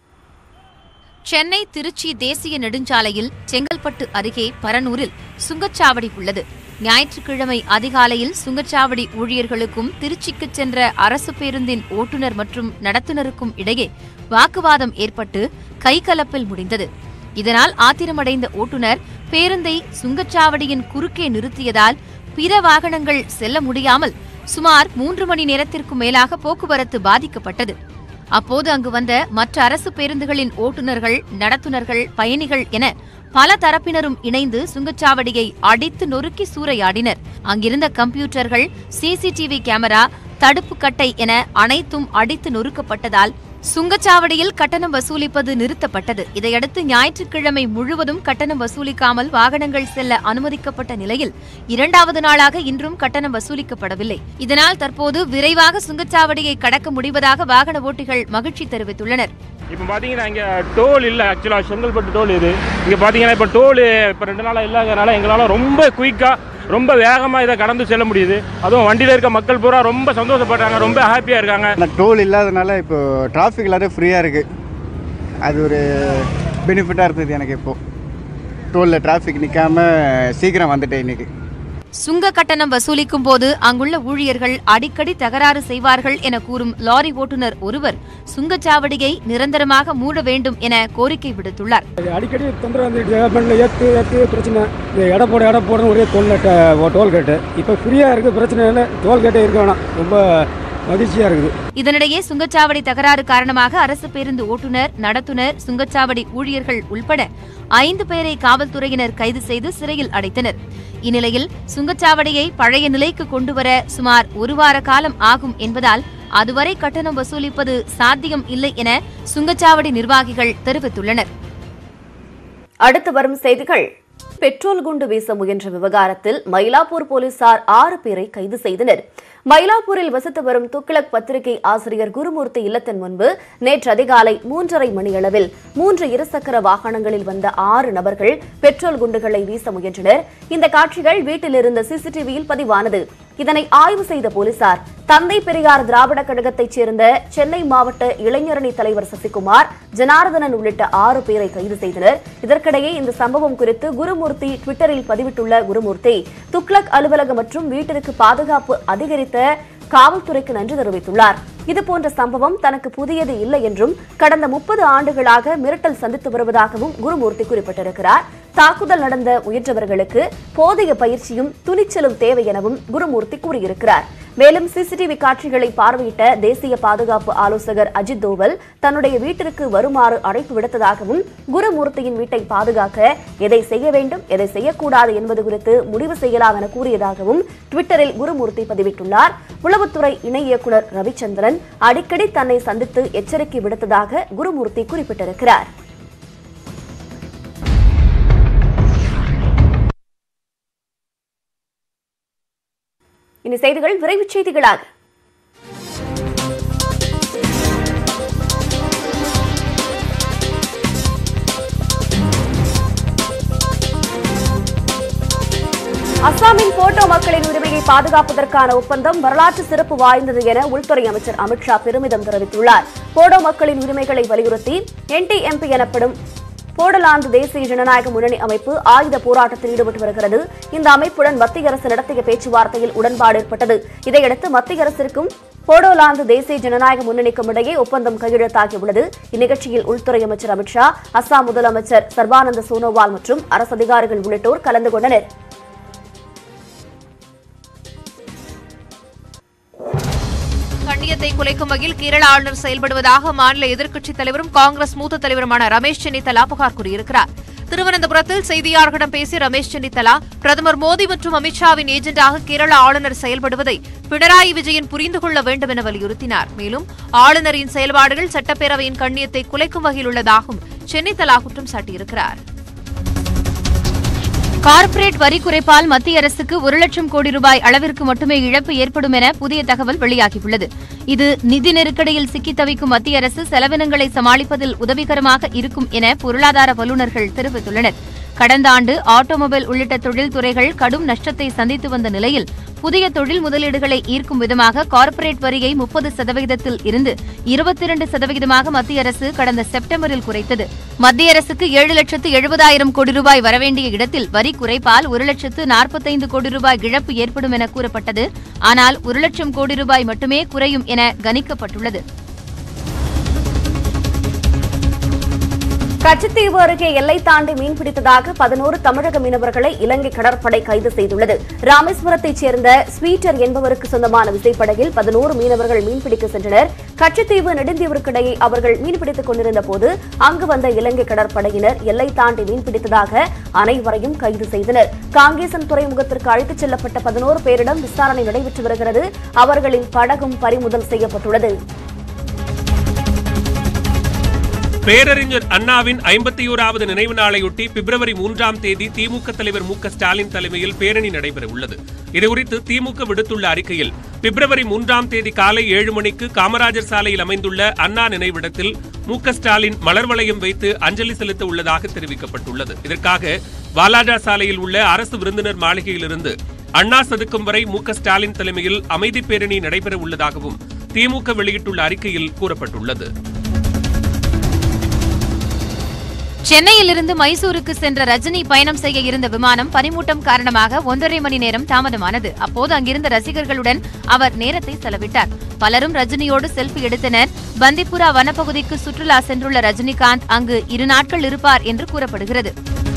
சென்னை திருச்சி தேசிய நெடுஞ்சாலையில் செங்கல்பட்டு அருகே பரனூரில் சுங்கச்சாவடி உள்ளது ஞாயிற்றுக்கிழமை அதிகாலையில் சுங்கச்சாவடி ஊழியர்களுக்கும் திருச்சிக்கு சென்ற அரசு பேருந்தின் ஓட்டுநர் மற்றும் நடத்துனருக்கும் இடையே வாக்குவாதம் ஏற்பட்டு கைகலப்பில் முடிந்தது இதனால் ஆத்திரமடைந்த ஓட்டுநர் பேருந்தை சுங்கச்சாவடியின் குறுக்கே நிறுத்தியதால் பிற வாகனங்கள் செல்ல முடியாமல் சுமார் மூன்று மணி நேரத்திற்கும் மேலாக போக்குவரத்து பாதிக்கப்பட்டது அப்போது அங்கு வந்த மற்ற அரசு பேருந்துகளின் ஓட்டுநர்கள் நடத்துனர்கள் பயணிகள் என பல தரப்பினரும் இணைந்து சுங்கச்சாவடியை அடித்து நொறுக்கி சூறையாடினர் அங்கிருந்த கம்ப்யூட்டர்கள் சிசிடிவி கேமரா தடுப்பு கட்டை என அனைத்தும் அடித்து நொறுக்கப்பட்டதால் சுங்கச்சாவடியில் கட்டணம் வசூலிப்பது நிறுத்தப்பட்டது இதையடுத்து ஞாயிற்றுக்கிழமை முழுவதும் கட்டணம் வசூலிக்காமல் வாகனங்கள் செல்ல அனுமதிக்கப்பட்ட நிலையில் இரண்டாவது நாளாக இன்றும் கட்டணம் வசூலிக்கப்படவில்லை இதனால் தற்போது விரைவாக சுங்கச்சாவடியை கடக்க முடிவதாக வாகன ஓட்டிகள் மகிழ்ச்சி தெரிவித்துள்ளனர் இப்போ பார்த்தீங்கன்னா இங்கே டோல் இல்லை ஆக்சுவலாக செங்கல்பட்டு டோல் இது இங்கே பார்த்தீங்கன்னா இப்போ டோல் இப்போ ரெண்டு நாளாக இல்லாதனால எங்களால் ரொம்ப குயிக்காக ரொம்ப வேகமாக இதை கடந்து செல்ல முடியுது அதுவும் வண்டியில் இருக்க மக்கள் பூரா ரொம்ப சந்தோஷப்படுறாங்க ரொம்ப ஹாப்பியாக இருக்காங்க ஆனால் டோல் இல்லாதனால இப்போ டிராஃபிக் எல்லாரும் ஃப்ரீயாக இருக்குது அது ஒரு பெனிஃபிட்டாக இருந்தது எனக்கு இப்போது டோலில் டிராஃபிக் நிற்காம சீக்கிரம் வந்துட்டேன் இன்னைக்கு சுங்க கட்டணம் வசூலிக்கும் போது அங்குள்ள ஊழியர்கள் அடிக்கடி தகராறு செய்வார்கள் என கூறும் லாரி ஓட்டுநர் ஒருவர் சுங்கச்சாவடியை நிரந்தரமாக மூட வேண்டும் என கோரிக்கை விடுத்துள்ளார் அடிக்கடி தொந்தரவு வந்துட்டு கவர்மெண்ட்ல ஏற்று ஏற்று பிரச்சனை இந்த எடை போட எடை போடணும் ஒரே டோல் டோல் கேட்டு இப்போ ஃப்ரீயாக இருக்குது பிரச்சனை இல்லை டோல் கேட்டே இருக்க வேணாம் ரொம்ப மகிழ்ச்சியாக இருக்குது இதனிடையே சுங்கச்சாவடி தகராறு காரணமாக அரசு பேருந்து ஓட்டுநர் நடத்துனர் சுங்கச்சாவடி ஊழியர்கள் உள்பட ஐந்து பேரை காவல்துறையினர் கைது செய்து சிறையில் அடைத்தனர் இந்நிலையில் சுங்கச்சாவடியை பழைய நிலைக்கு கொண்டுவர சுமார் ஒரு வார காலம் ஆகும் என்பதால் அதுவரை கட்டணம் வசூலிப்பது சாத்தியம் இல்லை என சுங்கச்சாவடி நிர்வாகிகள் தெரிவித்துள்ளனர் அடுத்து வரும் செய்திகள் பெட்ரோல் குண்டு வீச முயன்ற விவகாரத்தில் மயிலாப்பூர் போலீசார் ஆறு பேரை கைது செய்தனர் மயிலாப்பூரில் வசித்து வரும் துக்ளக் பத்திரிகை ஆசிரியர் குருமூர்த்தி இல்லத்தின் முன்பு நேற்று அதிகாலை மூன்றரை மணியளவில் மூன்று இருசக்கர வாகனங்களில் வந்த ஆறு நபர்கள் பெட்ரோல் குண்டுகளை வீச முயன்றனர் இந்த காட்சிகள் வீட்டில் இருந்த சிசிடிவியில் பதிவானது இதனை ஆய்வு செய்த போலீசார் தந்தை பெரியார் திராவிட கழகத்தைச் சேர்ந்த சென்னை மாவட்ட இளைஞரணி தலைவர் சசிகுமார் ஜனார்தனன் உள்ளிட்ட ஆறு பேரை கைது செய்தனர் இதற்கிடையே இந்த சம்பவம் குறித்து குருமூர்த்தி ட்விட்டரில் பதிவிட்டுள்ள குருமூர்த்தி துக்ளக் அலுவலகம் மற்றும் வீட்டிற்கு பாதுகாப்பு அதிகரித்த காவல்துறைக்கு நன்றி தெரிவித்துள்ளார் இதுபோன்ற சம்பவம் தனக்கு புதியது இல்லை என்றும் கடந்த முப்பது ஆண்டுகளாக மிரட்டல் சந்தித்து வருவதாகவும் குருமூர்த்தி குறிப்பிட்டிருக்கிறார் தாக்குதல் நடந்த முயன்றவர்களுக்கு போதிய பயிற்சியும் துணிச்சலும் தேவை எனவும் குருமூர்த்தி கூறியிருக்கிறார் மேலும் சிசிடிவி காட்சிகளை பார்வையிட்ட தேசிய பாதுகாப்பு ஆலோசகர் அஜித் தோவல் தன்னுடைய வீட்டிற்கு வருமாறு அழைப்பு விடுத்ததாகவும் குருமூர்த்தியின் வீட்டை பாதுகாக்க எதை செய்ய வேண்டும் எதை செய்யக்கூடாது என்பது குறித்து முடிவு செய்யலாம் என கூறியதாகவும் ட்விட்டரில் குருமூர்த்தி பதிவிட்டுள்ளார் உளவுத்துறை இணை இயக்குநர் ரவிச்சந்திரன் அடிக்கடி தன்னை சந்தித்து எச்சரிக்கை விடுத்ததாக குருமூர்த்தி குறிப்பிட்டிருக்கிறார் இனி செய்திகள் விரைவுச் செய்திகளாக அஸ்ஸாமின் போட்டோ மக்களின் உரிமையை பாதுகாப்பதற்கான ஒப்பந்தம் வரலாற்று சிறப்பு வாய்ந்தது என உள்துறை அமைச்சர் அமித்ஷா பெருமிதம் தெரிவித்துள்ளார் போடோ மக்களின் உரிமைகளை வலியுறுத்தி என்டிஎம்பி எனப்படும் போடலாந்து தேசிய ஜனநாயக முன்னணி அமைப்பு ஆயுத போராட்டத்தில் ஈடுபட்டு வருகிறது இந்த அமைப்புடன் மத்திய அரசு நடத்திய பேச்சுவார்த்தையில் உடன்பாடு ஏற்பட்டது இதையடுத்து மத்திய அரசிற்கும் போடோலாந்து தேசிய ஜனநாயக முன்னணிக்கும் இடையே ஒப்பந்தம் கையெழுத்தாகியுள்ளது இந்நிகழ்ச்சியில் உள்துறை அமைச்சர் அமித்ஷா அஸ்ஸாம் முதலமைச்சர் சர்பானந்த சோனோவால் மற்றும் அரசு அதிகாரிகள் உள்ளிட்டோர் கலந்து கொண்டனர் கண்ணியத்தை குலைக்கும் வகையில் கேரள ஆளுநர் செயல்படுவதாக மாநில எதிர்க்கட்சித் தலைவரும் காங்கிரஸ் மூத்த தலைவருமான ரமேஷ் சென்னித்தலா புகார் கூறியிருக்கிறார் திருவனந்தபுரத்தில் செய்தியாளர்களிடம் பேசிய ரமேஷ் சென்னித்தலா பிரதமர் மோடி மற்றும் அமித்ஷாவின் ஏஜென்டாக கேரள ஆளுநர் செயல்படுவதை பினராயி விஜயன் புரிந்து கொள்ள வேண்டும் என வலியுறுத்தினார் மேலும் ஆளுநரின் செயல்பாடுகள் சட்டப்பேரவையின் கண்ணியத்தை குலைக்கும் வகையில் உள்ளதாகவும் சென்னித்தலா குற்றம் சாட்டியிருக்கிறார் கார்ப்பரேட் வரி குறைப்பால் மத்திய அரசுக்கு ஒரு லட்சம் கோடி ரூபாய் அளவிற்கு மட்டுமே இழப்பு ஏற்படும் என புதிய தகவல் வெளியாகியுள்ளது இது நிதி நெருக்கடியில் சிக்கித் தவிக்கும் மத்திய அரசு செலவினங்களை சமாளிப்பதில் உதவிகரமாக இருக்கும் என பொருளாதார வல்லுநர்கள் தெரிவித்துள்ளனர் கடந்த ஆண்டு ஆட்டோமொபைல் உள்ளிட்ட தொழில்துறைகள் கடும் நஷ்டத்தை சந்தித்து வந்த நிலையில் புதிய தொழில் முதலீடுகளை ஈர்க்கும் விதமாக கார்ப்பரேட் வரியை முப்பது சதவிகிதத்தில் இருந்து இருபத்தி இரண்டு சதவிகிதமாக மத்திய அரசு கடந்த செப்டம்பரில் குறைத்தது மத்திய அரசுக்கு ஏழு லட்சத்து எழுபதாயிரம் கோடி ரூபாய் வரவேண்டிய இடத்தில் வரி குறைப்பால் ஒரு லட்சத்து நாற்பத்தைந்து கோடி ரூபாய் இழப்பு ஏற்படும் என கூறப்பட்டது ஆனால் ஒரு லட்சம் கோடி ரூபாய் மட்டுமே குறையும் என கணிக்கப்பட்டுள்ளது கச்சத்தீவு அருகே எல்லை தாண்டி மீன்பிடித்ததாக பதினோரு தமிழக மீனவர்களை இலங்கை கடற்படை கைது செய்துள்ளது ராமேஸ்வரத்தைச் சேர்ந்த ஸ்வீட்டர் என்பவருக்கு சொந்தமான விசைப்படகில் பதினோரு மீனவர்கள் மீன்பிடிக்க சென்றனர் கச்சத்தீவு நெடுந்தீவிற்கிடையே அவர்கள் மீன்பிடித்துக் கொண்டிருந்த போது அங்கு வந்த இலங்கை கடற்படையினர் எல்லை தாண்டி மீன்பிடித்ததாக அனைவரையும் கைது செய்தனர் காங்கேசன் துறைமுகத்திற்கு அழைத்துச் செல்லப்பட்ட பதினோரு பேரிடம் விசாரணை நடைபெற்று வருகிறது அவர்களின் படகும் பறிமுதல் செய்யப்பட்டுள்ளது பேரறிஞர் அண்ணாவின் ஐம்பத்தி ஓராவது நினைவு நாளையொட்டி பிப்ரவரி மூன்றாம் தேதி திமுக தலைவர் மு க ஸ்டாலின் தலைமையில் பேரணி நடைபெற உள்ளது இதுகுறித்து திமுக விடுத்துள்ள அறிக்கையில் பிப்ரவரி மூன்றாம் தேதி காலை ஏழு மணிக்கு காமராஜர் சாலையில் அமைந்துள்ள அண்ணா நினைவிடத்தில் மு க ஸ்டாலின் மலர் வளையம் வைத்து அஞ்சலி செலுத்த உள்ளதாக தெரிவிக்கப்பட்டுள்ளது இதற்காக வாலாஜா சாலையில் உள்ள அரசு விருந்தினர் மாளிகையிலிருந்து அண்ணா சதுக்கம் வரை மு க ஸ்டாலின் தலைமையில் அமைதி பேரணி நடைபெற உள்ளதாகவும் திமுக வெளியிட்டுள்ள அறிக்கையில் கூறப்பட்டுள்ளது சென்னையிலிருந்து மைசூருக்கு சென்ற ரஜினி பயணம் செய்ய இருந்த விமானம் பனிமூட்டம் காரணமாக ஒன்றரை மணி நேரம் தாமதமானது அப்போது அங்கிருந்த ரசிகர்களுடன் அவர் நேரத்தை செலவிட்டார் பலரும் ரஜினியோடு செல்ஃபி எடுத்தனர் பந்திப்புரா வனப்பகுதிக்கு சுற்றுலா சென்றுள்ள ரஜினிகாந்த் அங்கு இரு நாட்கள் இருப்பார் என்று கூறப்படுகிறது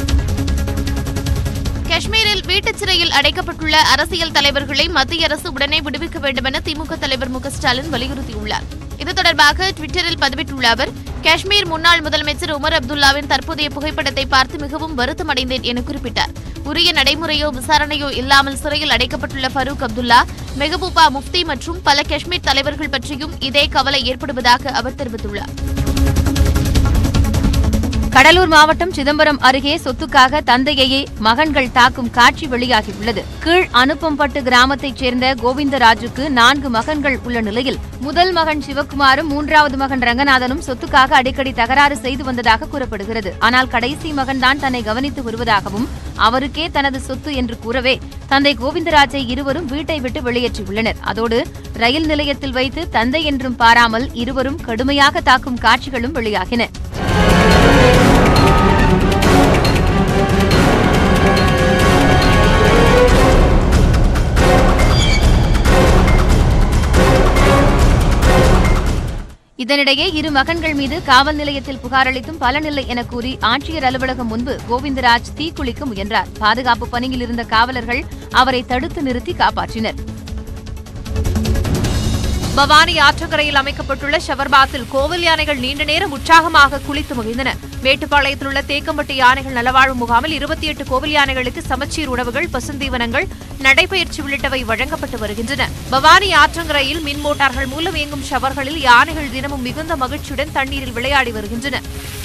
காஷ்மீரில் வீட்டுச் சிறையில் அடைக்கப்பட்டுள்ள அரசியல் தலைவர்களை மத்திய அரசு உடனே விடுவிக்க வேண்டும் என திமுக தலைவர் மு க ஸ்டாலின் வலியுறுத்தியுள்ளார் இது தொடர்பாக ட்விட்டரில் பதிவிட்டுள்ள அவர் காஷ்மீர் முன்னாள் முதலமைச்சர் உமர் அப்துல்லாவின் தற்போதைய புகைப்படத்தை பார்த்து மிகவும் வருத்தமடைந்தேன் என குறிப்பிட்டார் உரிய நடைமுறையோ விசாரணையோ இல்லாமல் சிறையில் அடைக்கப்பட்டுள்ள ஃபரூக் அப்துல்லா மெஹபூபா முஃப்தி மற்றும் பல காஷ்மீர் தலைவர்கள் பற்றியும் இதே கவலை ஏற்படுவதாக அவர் தெரிவித்துள்ளார் கடலூர் மாவட்டம் சிதம்பரம் அருகே சொத்துக்காக தந்தையையே மகன்கள் தாக்கும் காட்சி வெளியாகியுள்ளது கீழ் அனுப்பம்பட்டு கிராமத்தைச் சேர்ந்த கோவிந்தராஜுக்கு நான்கு மகன்கள் உள்ள நிலையில் முதல் மகன் சிவக்குமாரும் மூன்றாவது மகன் ரங்கநாதனும் சொத்துக்காக அடிக்கடி தகராறு செய்து வந்ததாக கூறப்படுகிறது ஆனால் கடைசி மகன்தான் தன்னை கவனித்து வருவதாகவும் அவருக்கே தனது சொத்து என்று கூறவே தந்தை கோவிந்தராஜை இருவரும் வீட்டை விட்டு வெளியேற்றியுள்ளனர் அதோடு ரயில் நிலையத்தில் வைத்து தந்தை என்றும் பாராமல் இருவரும் கடுமையாக தாக்கும் காட்சிகளும் வெளியாகின இதனிடையே இரு மகன்கள் மீது காவல் நிலையத்தில் புகார் அளித்தும் பலனில்லை என கூறி ஆட்சியர் அலுவலகம் முன்பு கோவிந்தராஜ் தீக்குளிக்க முயன்றார் பாதுகாப்பு பணியில் இருந்த காவலர்கள் அவரை தடுத்து நிறுத்தி காப்பாற்றினர் பவானி ஆற்றங்கரையில் அமைக்கப்பட்டுள்ள ஷவர்பாத்தில் கோவில் யானைகள் நீண்ட நேரம் உற்சாகமாக குளித்து மகிழ்ந்தன மேட்டுப்பாளையத்தில் உள்ள தேக்கம்பட்டு யானைகள் நலவாழ்வு முகாமில் இருபத்தி எட்டு கோவில் யானைகளுக்கு சமச்சீர் உணவுகள் பசுந்தீவனங்கள் நடைபயிற்சி உள்ளிட்டவை வழங்கப்பட்டு வருகின்றன பவானி ஆற்றங்கரையில் மின் மோட்டார்கள் மூலம் இயங்கும் ஷவர்களில் யானைகள் தினமும் மிகுந்த மகிழ்ச்சியுடன் தண்ணீரில் விளையாடி வருகின்றன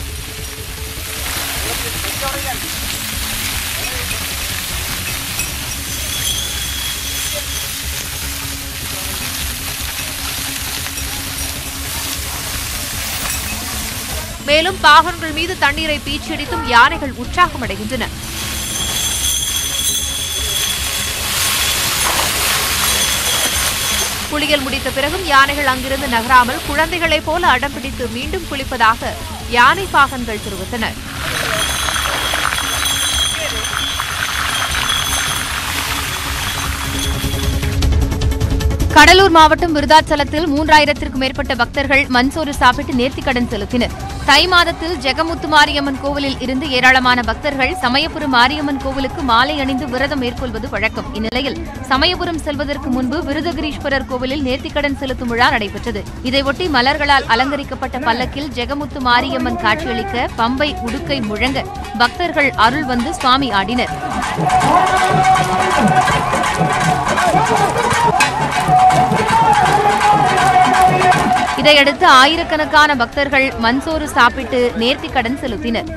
மேலும் பாகன்கள் மீது தண்ணீரை பீச்சியடித்தும் யானைகள் உற்சாகமடைகின்றன குளியல் முடித்த பிறகும் யானைகள் அங்கிருந்து நகராமல் குழந்தைகளைப் போல அடம் பிடித்து மீண்டும் குளிப்பதாக யானை பாகன்கள் தெரிவித்தனர் கடலூர் மாவட்டம் விருதாச்சலத்தில் மூன்றாயிரத்திற்கும் மேற்பட்ட பக்தர்கள் மண்சோறு சாப்பிட்டு நேர்த்திக்கடன் செலுத்தினர் தை மாதத்தில் ஜெகமுத்து மாரியம்மன் கோவிலில் இருந்து ஏராளமான பக்தர்கள் சமயபுரம் மாரியம்மன் கோவிலுக்கு மாலை அணிந்து விரதம் மேற்கொள்வது வழக்கம் இந்நிலையில் சமயபுரம் செல்வதற்கு முன்பு விருதகிரீஸ்வரர் கோவிலில் நேர்த்திக்கடன் செலுத்தும் விழா நடைபெற்றது இதையொட்டி மலர்களால் அலங்கரிக்கப்பட்ட பல்லக்கில் ஜெகமுத்து மாரியம்மன் காட்சியளிக்க பம்பை உடுக்கை முழங்க பக்தர்கள் அருள் வந்து சுவாமி ஆடினர் இதையடுத்து ஆயிரக்கணக்கான பக்தர்கள் மண்சோறு சாப்பிட்டு நேர்த்திக்கடன் செலுத்தினர்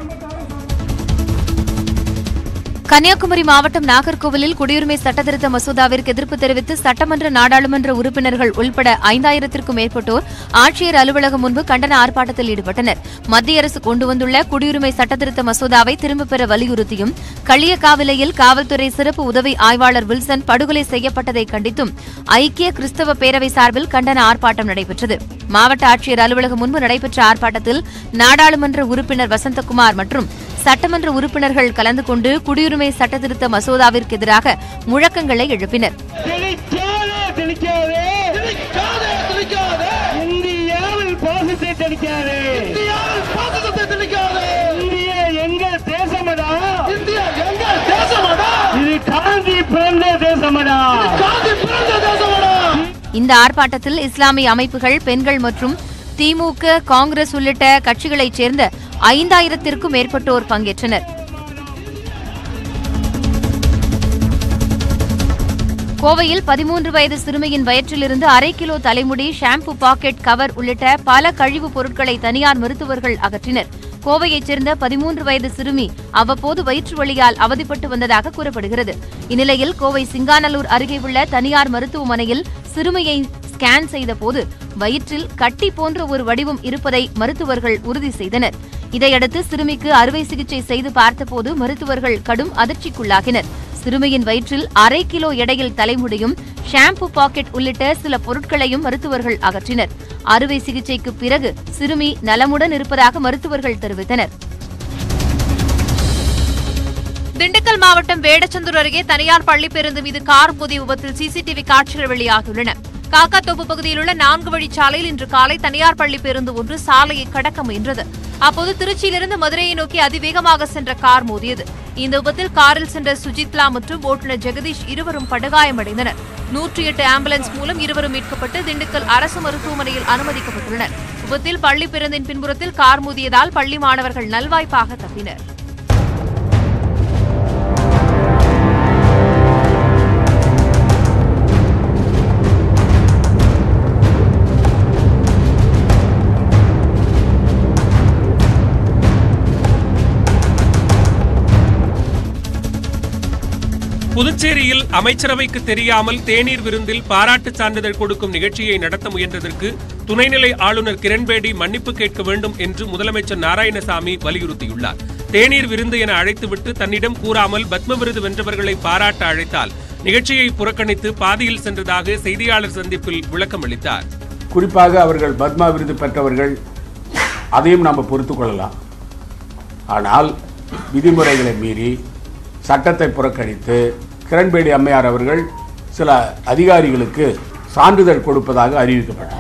கன்னியாகுமரி மாவட்டம் நாகர்கோவிலில் குடியுரிமை சட்டத்திருத்த மசோதாவிற்கு எதிர்ப்பு தெரிவித்து சட்டமன்ற நாடாளுமன்ற உறுப்பினர்கள் உள்பட ஐந்தாயிரத்திற்கும் மேற்பட்டோர் ஆட்சியர் அலுவலகம் முன்பு கண்டன ஆர்ப்பாட்டத்தில் ஈடுபட்டனர் மத்திய அரசு கொண்டு வந்துள்ள குடியுரிமை சட்டத்திருத்த மசோதாவை திரும்பப் பெற வலியுறுத்தியும் களியக்காவிலையில் காவல்துறை சிறப்பு உதவி ஆய்வாளர் வில்சன் படுகொலை செய்யப்பட்டதை கண்டித்தும் ஐக்கிய கிறிஸ்தவ பேரவை சார்பில் கண்டன ஆர்ப்பாட்டம் நடைபெற்றது மாவட்ட ஆட்சியர் அலுவலகம் முன்பு நடைபெற்ற ஆர்ப்பாட்டத்தில் நாடாளுமன்ற உறுப்பினர் வசந்தகுமார் மற்றும் சட்டமன்ற உறுப்பினர்கள் கலந்து கொண்டு குடியுரிமை சட்டத்திருத்த மசோதாவிற்கு எதிராக முழக்கங்களை எழுப்பினர் இந்தியாவில் பாசத்தை தெளிக்காதே இந்தியா எங்கள் தேசமடா இந்தியா எங்கள் தேசமடா இது காந்தி பிறந்த தேசமடா காந்தி பிறந்த தேசமடா இந்த ஆர்ப்பாட்டத்தில் இஸ்லாமிய அமைப்புகள் பெண்கள் மற்றும் திமுக காங்கிரஸ் உள்ளிட்ட கட்சிகளைச் சேர்ந்த ஐந்தாயிரத்திற்கும் மேற்பட்டோர் பங்கேற்றனர் கோவையில் பதிமூன்று வயது சிறுமியின் வயிற்றிலிருந்து அரை கிலோ தலைமுடி ஷாம்பு பாக்கெட் கவர் உள்ளிட்ட பல கழிவுப் பொருட்களை தனியார் மருத்துவர்கள் அகற்றினர் கோவையைச் சேர்ந்த பதிமூன்று வயது சிறுமி அவ்வப்போது வயிற்று வலியால் அவதிப்பட்டு வந்ததாக கூறப்படுகிறது இந்நிலையில் கோவை சிங்காநல்லூர் அருகே உள்ள தனியார் மருத்துவமனையில் சிறுமியை ஸ்கேன் செய்தபோது வயிற்றில் கட்டி போன்ற ஒரு வடிவம் இருப்பதை மருத்துவர்கள் உறுதி செய்தனர் இதையடுத்து சிறுமிக்கு அறுவை சிகிச்சை செய்து பார்த்தபோது மருத்துவர்கள் கடும் அதிர்ச்சிக்குள்ளாகினர் சிறுமியின் வயிற்றில் அரை கிலோ எடையில் தலைமுடியும் ஷாம்பு பாக்கெட் உள்ளிட்ட சில பொருட்களையும் மருத்துவர்கள் அகற்றினர் அறுவை சிகிச்சைக்கு பிறகு சிறுமி நலமுடன் இருப்பதாக மருத்துவர்கள் தெரிவித்தனர் திண்டுக்கல் மாவட்டம் வேடச்சந்தூர் அருகே தனியார் பள்ளி பேருந்து மீது கார் மோதிய விபத்தில் சிசிடிவி காட்சிகள் வெளியாகியுள்ளன காக்காத்தோப்பு பகுதியில் உள்ள நான்கு வழிச்சாலையில் இன்று காலை தனியார் பள்ளி பேருந்து ஒன்று சாலையை கடக்க முயன்றது அப்போது திருச்சியிலிருந்து மதுரையை நோக்கி அதிவேகமாக சென்ற கார் மோதியது இந்த விபத்தில் காரில் சென்ற சுஜித்லா மற்றும் ஓட்டுநர் ஜெகதீஷ் இருவரும் படுகாயமடைந்தனர் நூற்றி எட்டு ஆம்புலன்ஸ் மூலம் இருவரும் மீட்கப்பட்டு திண்டுக்கல் அரசு மருத்துவமனையில் அனுமதிக்கப்பட்டுள்ளனர் விபத்தில் பள்ளி பேருந்தின் பின்புறத்தில் கார் மோதியதால் பள்ளி மாணவர்கள் நல்வாய்ப்பாக தப்பினர் புதுச்சேரியில் அமைச்சரவைக்கு தெரியாமல் தேநீர் விருந்தில் பாராட்டுச் சான்றிதழ் கொடுக்கும் நிகழ்ச்சியை நடத்த முயன்றதற்கு துணைநிலை ஆளுநர் கிரண்பேடி மன்னிப்பு கேட்க வேண்டும் என்று முதலமைச்சர் நாராயணசாமி வலியுறுத்தியுள்ளார் தேநீர் விருந்து என அழைத்துவிட்டு தன்னிடம் கூறாமல் பத்ம விருது வென்றவர்களை பாராட்ட அழைத்தால் நிகழ்ச்சியை புறக்கணித்து பாதியில் சென்றதாக செய்தியாளர் சந்திப்பில் விளக்கம் அளித்தார் குறிப்பாக அவர்கள் பத்மா விருது பெற்றவர்கள் அதையும் நாம் பொறுத்து கொள்ளலாம் ஆனால் விதிமுறைகளை மீறி சட்டத்தை புறக்கணித்து கிரண்பேடி அம்மையார் அவர்கள் சில அதிகாரிகளுக்கு சான்றிதழ் கொடுப்பதாக அறிவிக்கப்பட்டது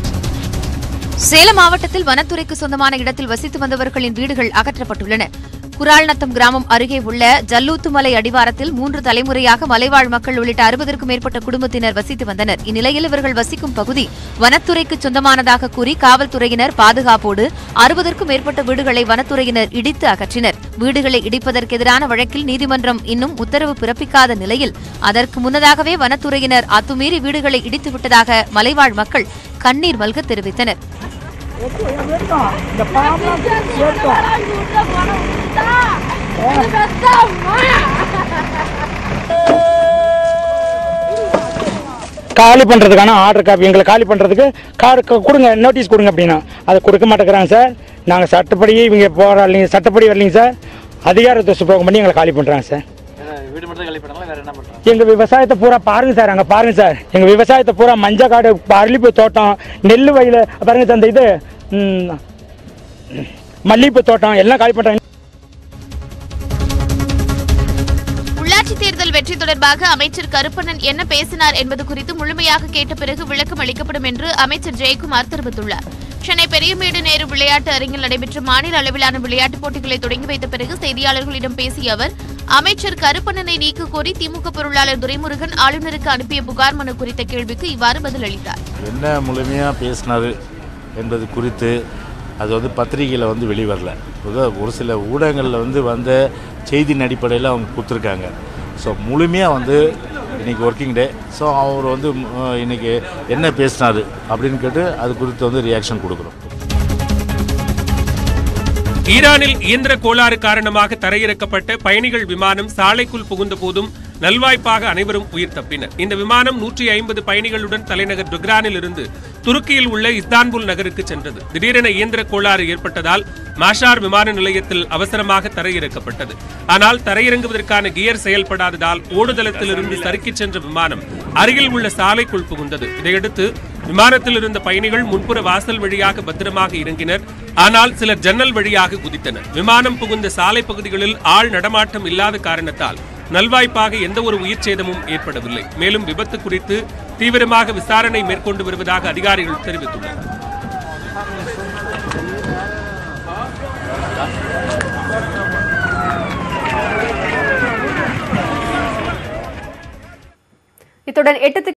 சேலம் மாவட்டத்தில் வனத்துறைக்கு சொந்தமான இடத்தில் வசித்து வந்தவர்களின் வீடுகள் அகற்றப்பட்டுள்ளன குரால்நத்தம் கிராமம் அருகே உள்ள ஜல்லூத்து மலை அடிவாரத்தில் மூன்று தலைமுறையாக மலைவாழ் மக்கள் உள்ளிட்ட அறுபதற்கும் மேற்பட்ட குடும்பத்தினர் வசித்து வந்தனர் இந்நிலையில் இவர்கள் வசிக்கும் பகுதி வனத்துறைக்கு சொந்தமானதாக கூறி காவல்துறையினர் பாதுகாப்போடு அறுபதற்கும் மேற்பட்ட வீடுகளை வனத்துறையினர் இடித்து அகற்றினர் வீடுகளை இடிப்பதற்கு எதிரான வழக்கில் நீதிமன்றம் இன்னும் உத்தரவு பிறப்பிக்காத நிலையில் அதற்கு முன்னதாகவே வனத்துறையினர் அத்துமீறி வீடுகளை இடித்து விட்டதாக மலைவாழ் மக்கள் கண்ணீர் மல்க தெரிவித்தனர் காலி பண்ணுறதுக்கான ஆர்டர் காப்பி எங்களை காலி பண்ணுறதுக்கு கார் க- கொடுங்க நோட்டீஸ் கொடுங்க அப்படின்னா அதை கொடுக்க மாட்டேங்கிறாங்க சார் நாங்கள் சட்டப்படி இவங்க போகிற இல்லைங்க சட்டப்படி வரலைங்க சார் அதிகாரத்தை சுப்ரகம் பண்ணி எங்களை காலி பண்ணுறாங்க சார் வீடு மட்டும் காலி பண்ணாங்களா வேற என்ன பண்றாங்க எங்கள் விவசாயத்தை பூரா பாருங்க சார் அங்கே பாருங்க சார் எங்கள் விவசாயத்தை பூரா மஞ்சள் காடு அரளிப்பூ தோட்டம் நெல் வயல் பாருங்க சார் அந்த இது ம், மல்லிகைப்பூ தோட்டம் எல்லாம் காலி பண்ணுறாங்க உள்ளாட்சி தேர்தல் வெற்றி தொடர்பாக அமைச்சர் கருப்பண்ணன் என்ன பேசினார் என்பது குறித்து முழுமையாக கேட்ட பிறகு விளக்கம் அளிக்கப்படும் என்று அமைச்சர் ஜெயக்குமார் தெரிவித்துள்ளார் சென்னை பெரியமேடு நேரு விளையாட்டு அரங்கில் நடைபெற்ற மாநில அளவிலான விளையாட்டுப் போட்டிகளை தொடங்கி வைத்த பிறகு செய்தியாளர்களிடம் பேசிய அவர் அமைச்சர் கருப்பண்ணனை நீக்க கோரி திமுக பொருளாளர் துரைமுருகன் ஆளுநருக்கு அனுப்பிய புகார் மனு குறித்த கேள்விக்கு இவ்வாறு பதிலளித்தார் என்ன முழுமையாக பேசினார் என்பது குறித்து அது வந்து பத்திரிகையில் வந்து வெளிவரல ஒரு- ஒரு சில ஊடகங்களில் வந்து வந்த செய்தியின் அடிப்படையில் அவங்க கொடுத்துருக்காங்க ஸோ முழுமையாக வந்து இன்றைக்கி ஒர்க்கிங் டே ஸோ அவர் வந்து ம், இன்னைக்கு என்ன பேசினார் அப்படின்னு கேட்டு அது குறித்து வந்து ரியாக்ஷன் கொடுக்குறோம் ஈரானில் இயந்திர கோளாறு காரணமாக தரையிறக்கப்பட்ட பயணிகள் விமானம் சாலைக்குள் புகுந்த போதும் நல்வாய்ப்பாக அனைவரும் உயிர் தப்பினர் இந்த விமானம் நூற்றி ஐம்பது பயணிகளுடன் தலைநகர் டொக்ரானில் இருந்து துருக்கியில் உள்ள இஸ்தான்புல் நகருக்கு சென்றது திடீரென இயந்திர கோளாறு ஏற்பட்டதால் மாஷார் விமான நிலையத்தில் அவசரமாக தரையிறக்கப்பட்டது ஆனால் தரையிறங்குவதற்கான கியர் செயல்படாததால் ஓடுதளத்திலிருந்து சறுக்கிச் சென்ற விமானம் அருகில் உள்ள சாலைக்குள் புகுந்தது இதையடுத்து விமானத்தில் இருந்த பயணிகள் முன்புற வாசல் வழியாக பத்திரமாக இறங்கினர் ஆனால் சிலர் ஜன்னல் வழியாக குதித்தனர் விமானம் புகுந்த சாலை பகுதிகளில் ஆள் நடமாட்டம் இல்லாத காரணத்தால் நல்வாய்ப்பாக எந்த ஒரு உயிர் சேதமும் ஏற்படவில்லை மேலும் விபத்து குறித்து தீவிரமாக விசாரணை மேற்கொண்டு வருவதாக அதிகாரிகள் தெரிவித்துள்ளனர் இத்துடன் எட்டு